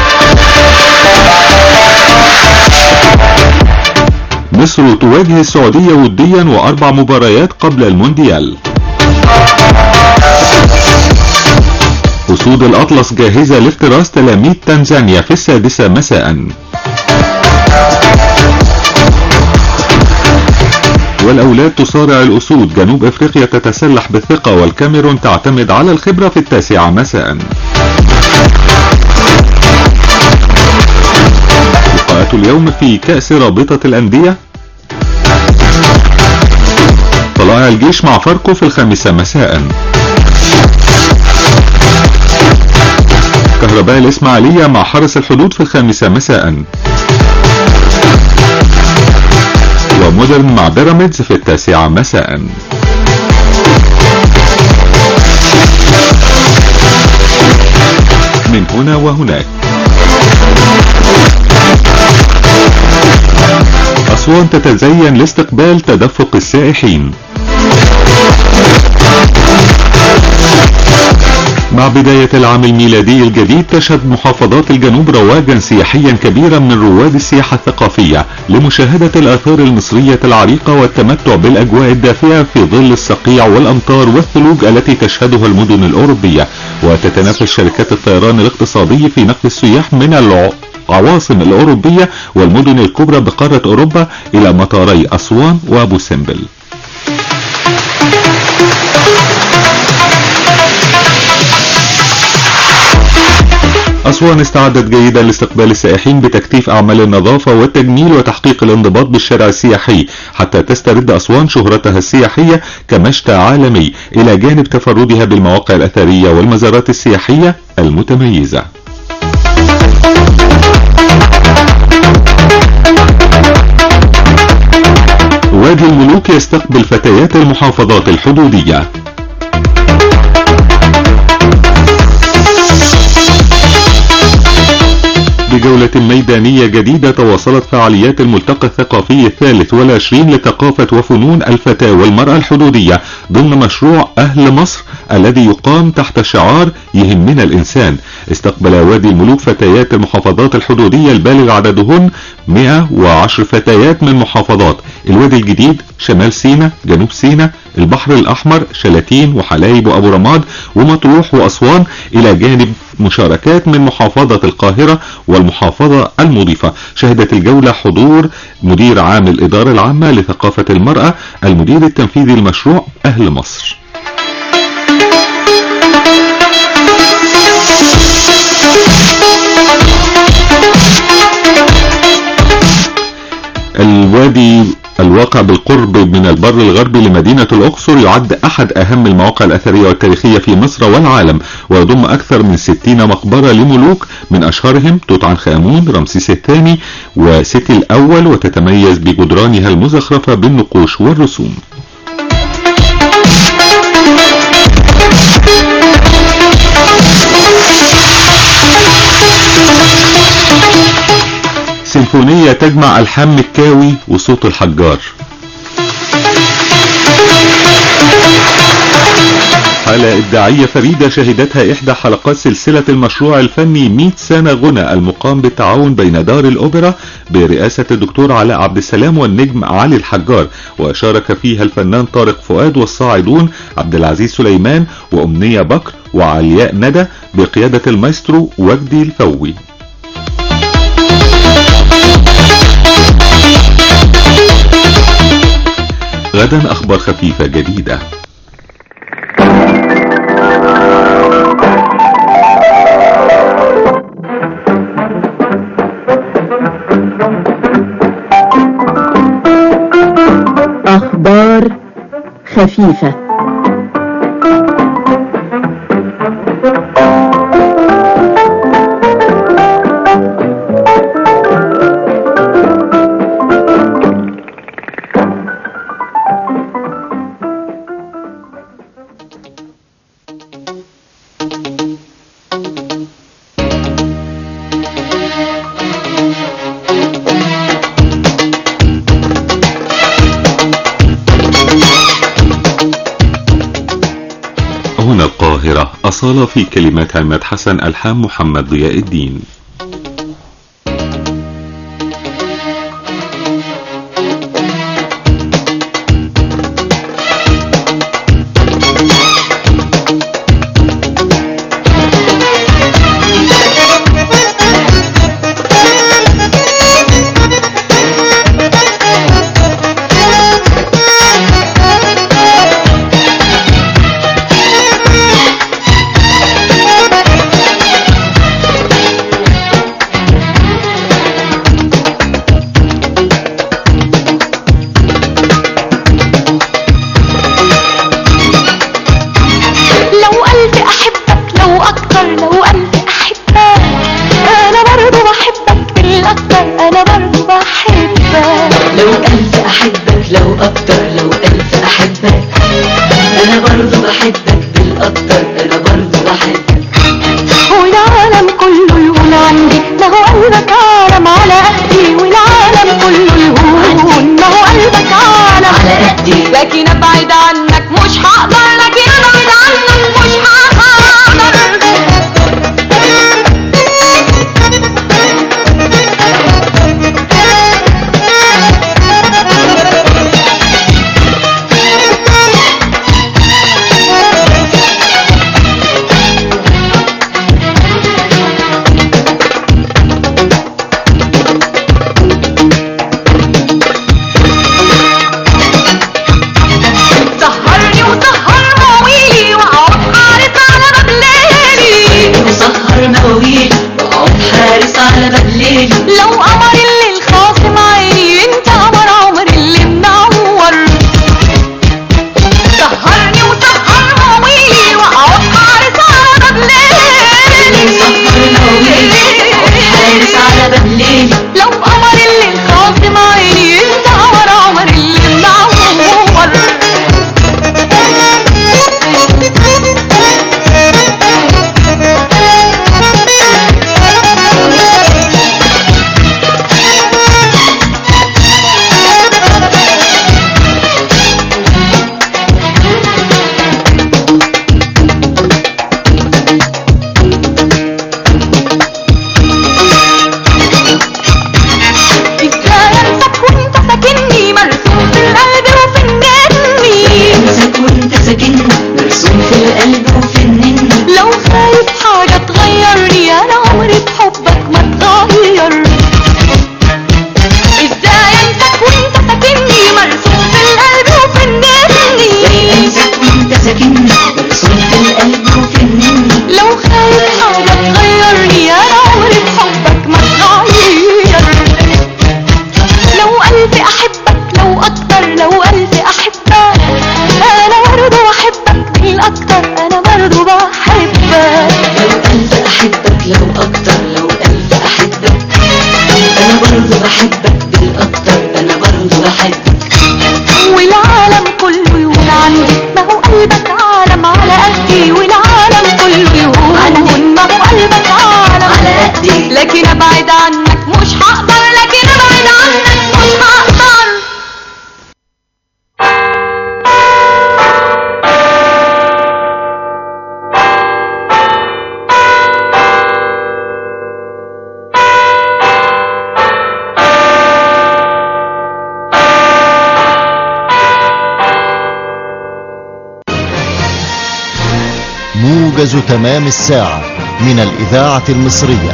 مصر تواجه السعودية وديا وأربع مباريات قبل المونديال أسود الأطلس جاهزة لافتراس تلاميذ تنزانيا في السادسة مساء والأولاد تصارع الأسود جنوب أفريقيا تتسلح بالثقة والكاميرون تعتمد على الخبرة في التاسعة مساء لقاءات اليوم في كأس رابطة الأندية طلائع الجيش مع فاركو في الخامسة مساء كهرباء الإسماعيلية مع حرس الحدود في الخامسة مساء ومودرن مع بيراميدز في التاسعة مساء من هنا وهناك أسوان تتزين لاستقبال تدفق السائحين مع بداية العام الميلادي الجديد تشهد محافظات الجنوب رواجا سياحيا كبيرا من رواد السياحة الثقافية لمشاهدة الآثار المصرية العريقة والتمتع بالأجواء الدافئة في ظل الصقيع والأمطار والثلوج التي تشهدها المدن الأوروبية وتتنافس شركات الطيران الاقتصادي في نقل السياح من العواصم الأوروبية والمدن الكبرى بقارة أوروبا إلى مطاري أسوان وأبو سمبل أسوان استعدت جيدا لاستقبال السائحين بتكثيف أعمال النظافة والتجميل وتحقيق الانضباط بالشارع السياحي حتى تسترد أسوان شهرتها السياحية كمشتى عالمي إلى جانب تفردها بالمواقع الأثرية والمزارات السياحية المتميزة وادي الملوك يستقبل فتيات المحافظات الحدودية بجولة ميدانية جديدة تواصلت فعاليات الملتقى الثقافي الثالث والعشرين لثقافة وفنون الفتاة والمرأة الحدودية ضمن مشروع أهل مصر الذي يقام تحت شعار يهمنا الإنسان استقبل وادي الملوك فتيات المحافظات الحدودية البالغ عددهن 110 فتيات من محافظات الوادي الجديد شمال سينا جنوب سينا البحر الأحمر شلاتين وحلايب وأبو رماد ومطروح وأسوان إلى جانب مشاركات من محافظة القاهرة والمحافظة المضيفة شهدت الجولة حضور مدير عام الإدارة العامة لثقافة المرأة المدير التنفيذي لمشروع أهل مصر الوادي الواقع بالقرب من البر الغربي لمدينة الأقصر يعد أحد أهم المواقع الأثرية والتاريخية في مصر والعالم ويضم أكثر من 60 مقبرة لملوك من أشهرهم توت عنخ آمون رمسيس الثاني وسيتي الأول وتتميز بجدرانها المزخرفة بالنقوش والرسوم سيمفونية تجمع ألحان مكاوي وصوت الحجار حالة إبداعية فريدة شهدتها إحدى حلقات سلسلة المشروع الفني 100 سنة غنى المقام بالتعاون بين دار الأوبرا برئاسة الدكتور علاء عبد السلام والنجم علي الحجار وشارك فيها الفنان طارق فؤاد والصاعدون عبد العزيز سليمان وأمنية بكر وعلياء ندى بقيادة المايسترو وجدي الفوي غدا أخبار خفيفة جديدة أخبار خفيفة هنا القاهرة أصالة في كلمات عماد حسن ألحان محمد ضياء الدين لو قلبي احبك لو اكتر لو قلبي احبك انا برضو بحبك بالاكتر انا برضو بحبك لو ألف أحبك لو أكتر لو ألف أحبك أنا برضو بحبك بالأكتر أنا برضو بحبك والعالم كله يهون عندي ما هو قلبك عالم على قدي والعالم كله يهون ما هو قلبك عالم على قدي لكن ابعد عنك مش هقدر لكن ابعد عنك مش سهرني وسهر مواويلي واقعد حارس على باب ليلي وسهر مواويل وأقعد حارس على باب ليلي لو قمر الليل خاصم عيني انت قمر عمر اللي منور سهرني وسهر مواويلي واقعد حارس على باب ليلي وسهر مواويل وأقعد حارس على باب ليلي لو قمر الليل خاصم عيني انت قمر عمر اللي منور ازاي انساك وانت ساكنني مرسوم في القلب وفي النني أنساك وأنت ساكنني مرسوم في القلب وفي النني لو خايف حاجة تغيرني انا عمري بحبك ما اتغير ازاي انساك وانت ساكنني مرسوم في القلب وفي النني أنساك وأنت ساكنني مرسوم في القلب وفي النني لو خايف حاجة تغيرني انا عمري بحبك ما اتغير لو قلبي احبك لو اكتر لو قلبي احبك انا برضو بحبك بالاكتر انا برضو بحبك لو ألف أحبك لو أكتر لو ألف أحبك أنا برضو بحبك بالأكتر أنا برضو بحبك والعالم كله يهون عندي ما هو قلبك عالم على قدي والعالم كله يهون ما هو قلبك عالم على قدي لكن ابعد عنك مش هقدر لكن ابعد عنك مش هقدر موجز تمام الساعة من الإذاعة المصرية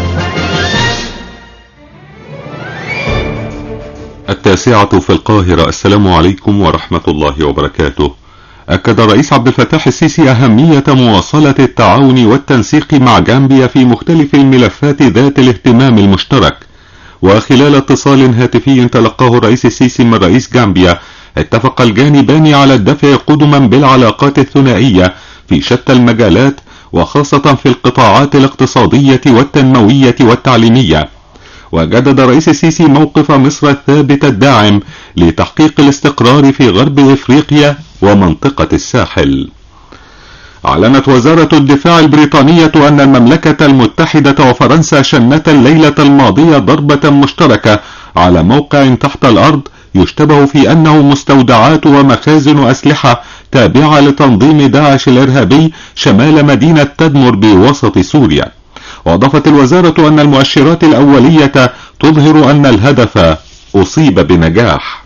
التاسعة في القاهرة السلام عليكم ورحمة الله وبركاته أكد الرئيس عبد الفتاح السيسي أهمية مواصلة التعاون والتنسيق مع جامبيا في مختلف الملفات ذات الاهتمام المشترك وخلال اتصال هاتفي تلقاه الرئيس السيسي من رئيس جامبيا اتفق الجانبان على الدفع قدما بالعلاقات الثنائية في شتى المجالات وخاصة في القطاعات الاقتصادية والتنموية والتعليمية وجدد الرئيس السيسي موقف مصر الثابت الداعم لتحقيق الاستقرار في غرب افريقيا ومنطقة الساحل أعلنت وزارة الدفاع البريطانية أن المملكة المتحدة وفرنسا شنتا الليلة الماضية ضربة مشتركة على موقع تحت الأرض يشتبه في أنه مستودعات ومخازن أسلحة تابعة لتنظيم داعش الإرهابي شمال مدينة تدمر بوسط سوريا وأضافت الوزارة أن المؤشرات الأولية تظهر أن الهدف أصيب بنجاح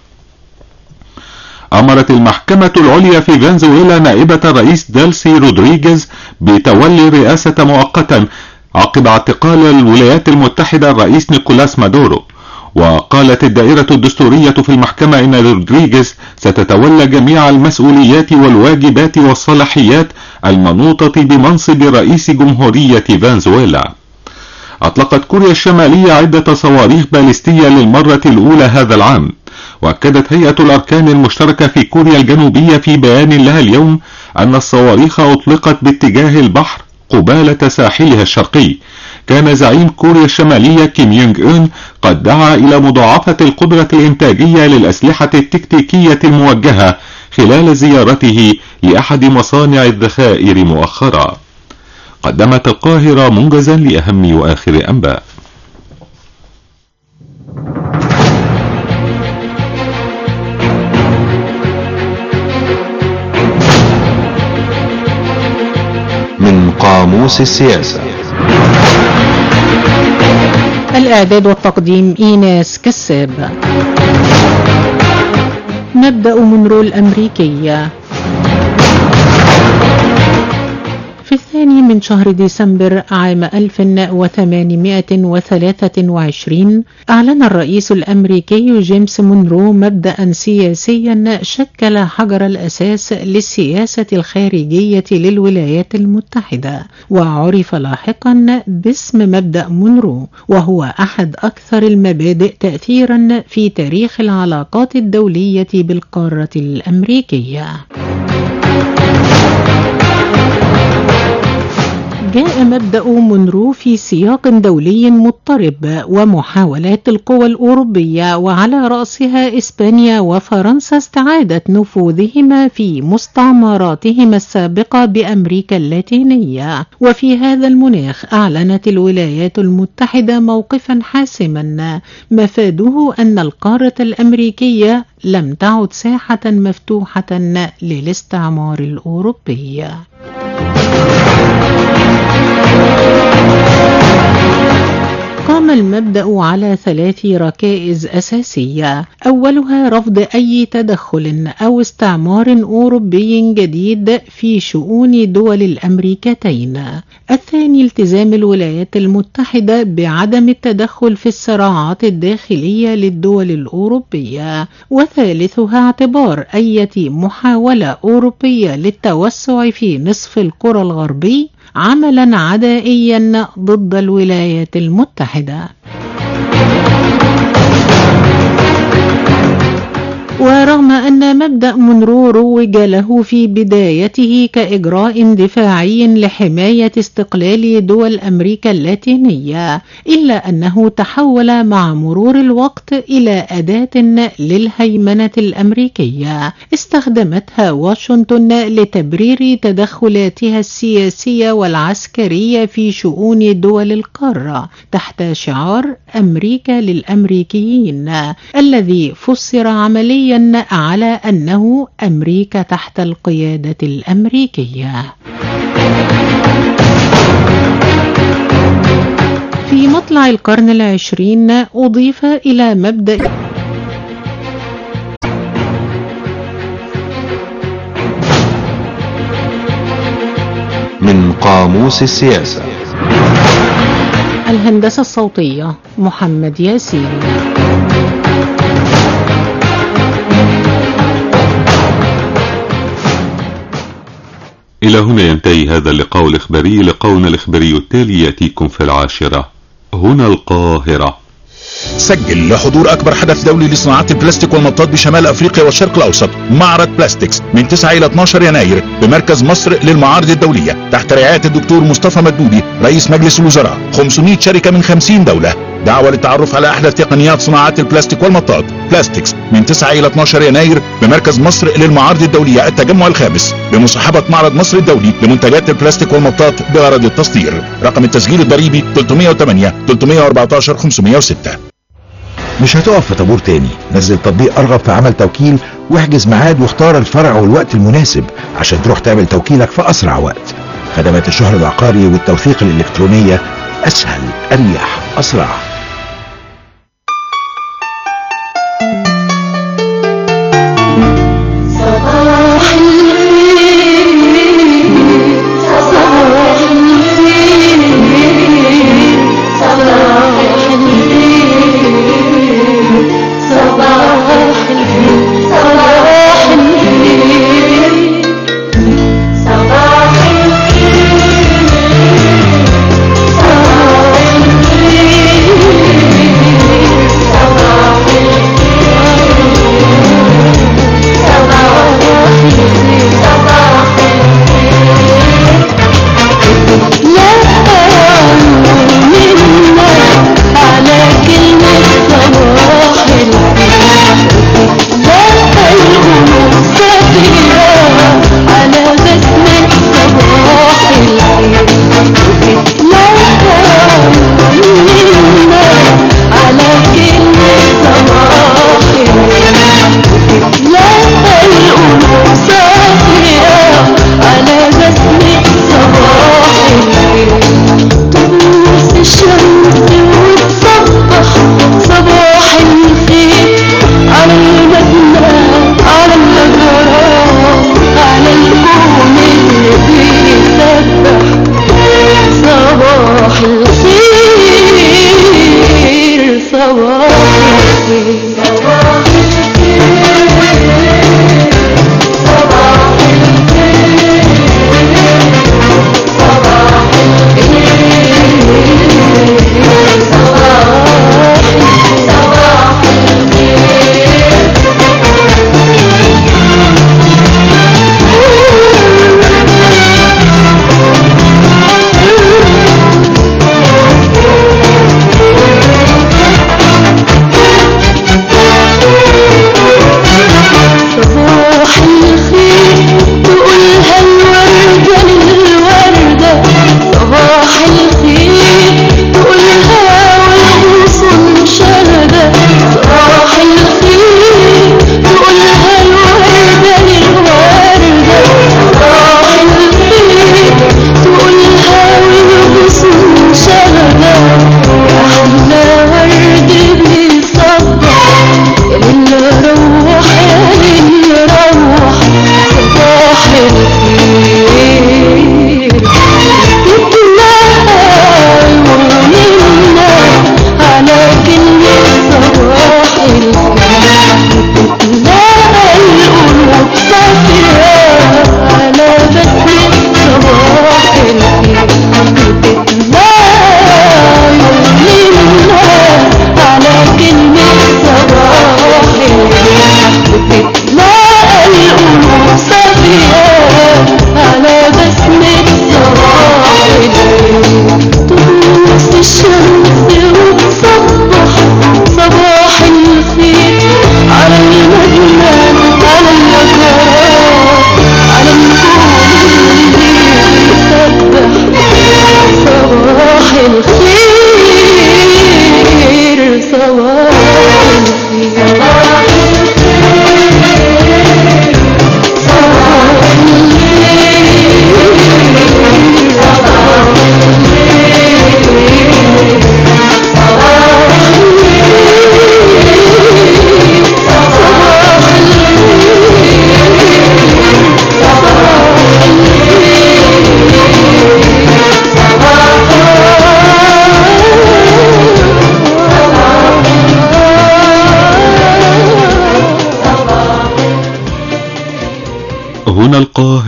أمرت المحكمة العليا في فنزويلا نائبة الرئيس دالسي رودريغيز بتولي الرئاسة مؤقتا عقب اعتقال الولايات المتحدة الرئيس نيكولاس مادورو وقالت الدائرة الدستورية في المحكمة إن رودريغيز ستتولى جميع المسؤوليات والواجبات والصلاحيات المنوطة بمنصب رئيس جمهورية فنزويلا أطلقت كوريا الشمالية عدة صواريخ باليستية للمرة الأولى هذا العام وأكدت هيئة الأركان المشتركة في كوريا الجنوبية في بيان لها اليوم أن الصواريخ أطلقت باتجاه البحر قبالة ساحلها الشرقي كان زعيم كوريا الشمالية كيم يونغ أون قد دعا إلى مضاعفة القدرة الإنتاجية للأسلحة التكتيكية الموجهة خلال زيارته لأحد مصانع الذخائر مؤخرا قدمت القاهرة منجزا لأهم وآخر أنباء من قاموس السياسة الإعداد والتقديم إيناس كساب نبدأ مونرو الأمريكية في الثاني من شهر ديسمبر عام 1823 أعلن الرئيس الأمريكي جيمس مونرو مبدأ سياسيا شكل حجر الأساس للسياسة الخارجية للولايات المتحدة وعرف لاحقا باسم مبدأ مونرو وهو أحد أكثر المبادئ تأثيرا في تاريخ العلاقات الدولية بالقارة الأمريكية جاء مبدأ مونرو في سياق دولي مضطرب ومحاولات القوى الأوروبية وعلى رأسها إسبانيا وفرنسا استعادت نفوذهما في مستعمراتهما السابقة بأمريكا اللاتينية وفي هذا المناخ أعلنت الولايات المتحدة موقفا حاسما مفاده أن القارة الأمريكية لم تعد ساحة مفتوحة للاستعمار الأوروبي قام المبدأ على ثلاث ركائز أساسية أولها رفض أي تدخل أو استعمار أوروبي جديد في شؤون دول الأمريكتين الثاني التزام الولايات المتحدة بعدم التدخل في الصراعات الداخلية للدول الأوروبية وثالثها اعتبار أي محاولة أوروبية للتوسع في نصف الكرة الغربي عملا عدائيا ضد الولايات المتحدة ورغم أن مبدأ مونرو روج له في بدايته كإجراء دفاعي لحماية استقلال دول أمريكا اللاتينية إلا أنه تحول مع مرور الوقت إلى أداة للهيمنة الأمريكية استخدمتها واشنطن لتبرير تدخلاتها السياسية والعسكرية في شؤون دول القارة تحت شعار أمريكا للأمريكيين الذي فسر عمليا على أنه أمريكا تحت القيادة الأمريكية في مطلع القرن العشرين أضيف إلى مبدأ من قاموس السياسة الهندسة الصوتية محمد ياسين إلى هنا ينتهي هذا اللقاء الإخباري لقاؤنا الإخباري التالي يأتيكم في العاشرة هنا القاهرة سجل لحضور أكبر حدث دولي لصناعة البلاستيك والمطاط بشمال أفريقيا والشرق الأوسط معرض بلاستيكس من 9 إلى 12 يناير بمركز مصر للمعارض الدولية تحت رعاية الدكتور مصطفى مدبولي رئيس مجلس الوزراء 500 شركة من 50 دولة دعوة للتعرف على أحدث تقنيات صناعة البلاستيك والمطاط بلاستيكس من 9 إلى 12 يناير بمركز مصر للمعارض الدولية التجمع الخامس بمصاحبة معرض مصر الدولي لمنتجات البلاستيك والمطاط بغرض التصدير رقم التسجيل الضريبي 308 314 506 مش هتقف في طابور تاني نزل تطبيق ارغب في عمل توكيل واحجز ميعاد واختار الفرع والوقت المناسب عشان تروح تعمل توكيلك في اسرع وقت خدمات الشهر العقاري والتوثيق الالكترونية اسهل اريح اسرع صباح الخير صباح الخير صباح الخير صباح الخير صباح الخير صباح الخير صباح الخير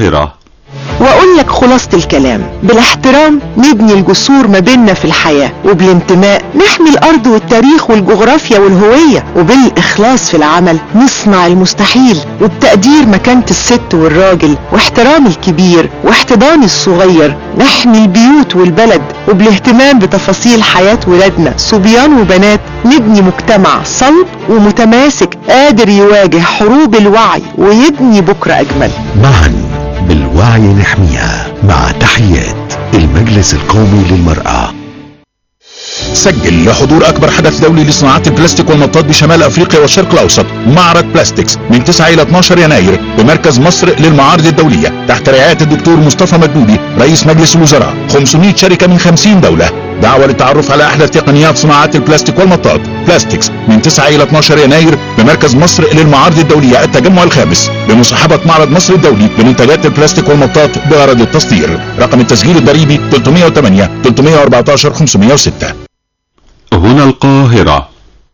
القاهرة واقول لك خلاصة الكلام بالاحترام نبني الجسور ما بيننا في الحياة وبالانتماء نحمي الارض والتاريخ والجغرافيا والهوية وبالاخلاص في العمل نصنع المستحيل وبتقدير مكانة الست والراجل واحترام الكبير واحتضان الصغير نحمي البيوت والبلد وبالاهتمام بتفاصيل حياة ولادنا صبيان وبنات نبني مجتمع صلب ومتماسك قادر يواجه حروب الوعي ويبني بكرة اجمل معا بالوعي نحميها مع تحيات المجلس القومي للمرأة سجل لحضور اكبر حدث دولي لصناعات البلاستيك والمطاط بشمال افريقيا والشرق الاوسط معرض بلاستكس من 9 الى 12 يناير بمركز مصر للمعارض الدولية تحت رعاية الدكتور مصطفى مدبولي رئيس مجلس الوزراء 500 شركة من 50 دولة دعوة للتعرف على احدث تقنيات صناعات البلاستيك والمطاط بلاستكس من 9 الى 12 يناير بمركز مصر للمعارض الدولية التجمع الخامس بمصاحبة معرض مصر الدولي لمنتجات البلاستيك والمطاط بغرض التصدير رقم التسجيل الضريبي 308 314 506 هنا القاهرة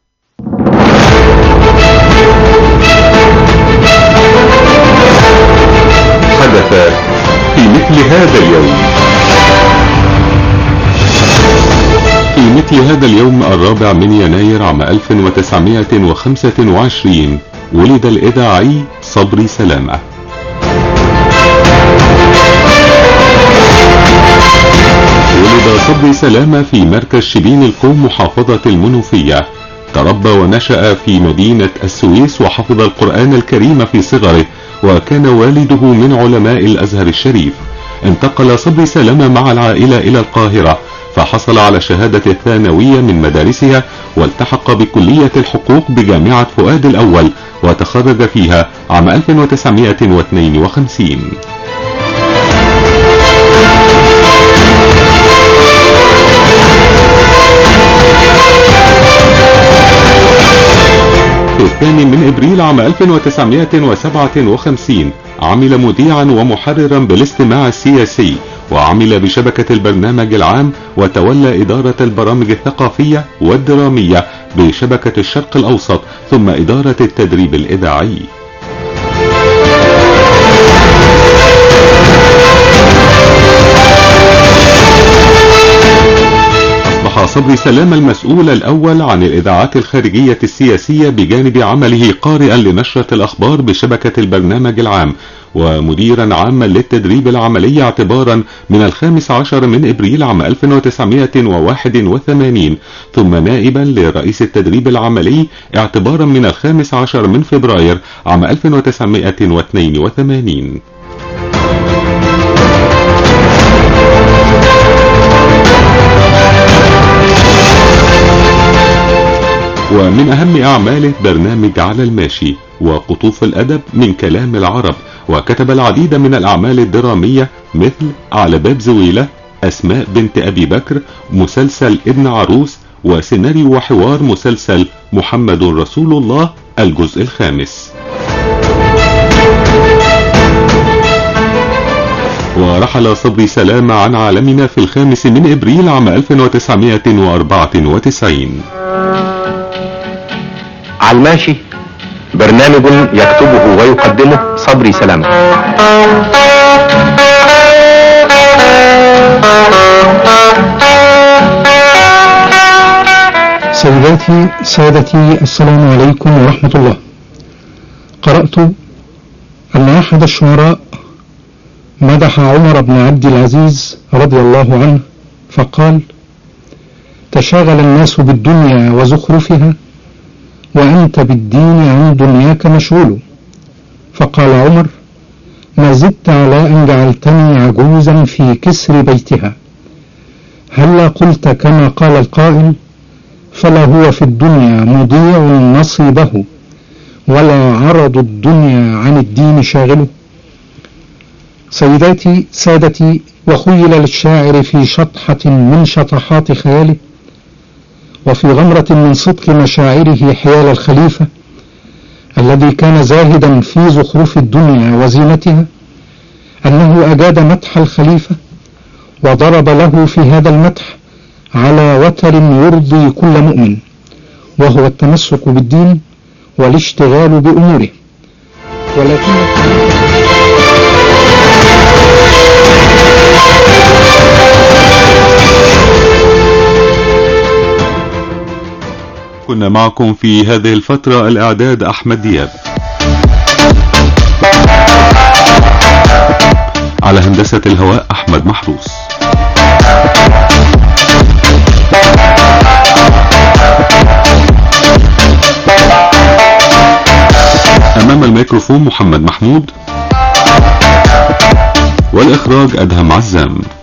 حدث في مثل هذا اليوم في مثل هذا اليوم الرابع من يناير عام 1925 ولد الإذاعي صبري سلامة ولد صبري سلامة في مركز شبين القوم محافظة المنوفية تربى ونشأ في مدينة السويس وحفظ القرآن الكريم في صغره وكان والده من علماء الأزهر الشريف انتقل صبري سلامة مع العائلة إلى القاهرة فحصل على شهادة الثانوية من مدارسها والتحق بكلية الحقوق بجامعة فؤاد الأول وتخرج فيها عام 1952 في الثاني من ابريل عام 1957 عمل مذيعا ومحررا بالاستماع السياسي وعمل بشبكة البرنامج العام وتولى إدارة البرامج الثقافية والدرامية بشبكة الشرق الأوسط ثم إدارة التدريب الإذاعي أصبح صبري سلام المسؤول الأول عن الإذاعات الخارجية السياسية بجانب عمله قارئا لنشرة الأخبار بشبكة البرنامج العام ومديرا عاما للتدريب العملي اعتبارا من الخامس عشر من إبريل عام 1981 ثم نائبا لرئيس التدريب العملي اعتبارا من الخامس عشر من فبراير عام 1982 ومن أهم أعماله برنامج على الماشي وقطوف الأدب من كلام العرب وكتب العديد من الأعمال الدرامية مثل على باب زويلة أسماء بنت أبي بكر مسلسل ابن عروس وسيناريو وحوار مسلسل محمد رسول الله الجزء الخامس ورحل صبري سلامة عن عالمنا في الخامس من إبريل عام 1994 على الماشي برنامج يكتبه ويقدمه صبري سلامة سيداتي سادتي السلام عليكم ورحمة الله قرأت أن أحد الشعراء مدح عمر بن عبد العزيز رضي الله عنه فقال تشاغل الناس بالدنيا وزخرفها وأنت بالدين عن دنياك مشغول فقال عمر ما زدت على أن جعلتني عجوزا في كسر بيتها هلا قلت كما قال القائل فلا هو في الدنيا مضيع نصيبه ولا عرض الدنيا عن الدين شاغله سيداتي سادتي وخيل للشاعر في شطحة من شطحات خياله وفي غمرة من صدق مشاعره حيال الخليفة الذي كان زاهدا في زخرف الدنيا وزينتها أنه أجاد مدح الخليفة وضرب له في هذا المدح على وتر يرضي كل مؤمن وهو التمسك بالدين والاشتغال بأموره ولكن كنا معكم في هذه الفترة الإعداد أحمد دياب على هندسة الهواء أحمد محروس أمام الميكروفون محمد محمود والإخراج أدهم عزام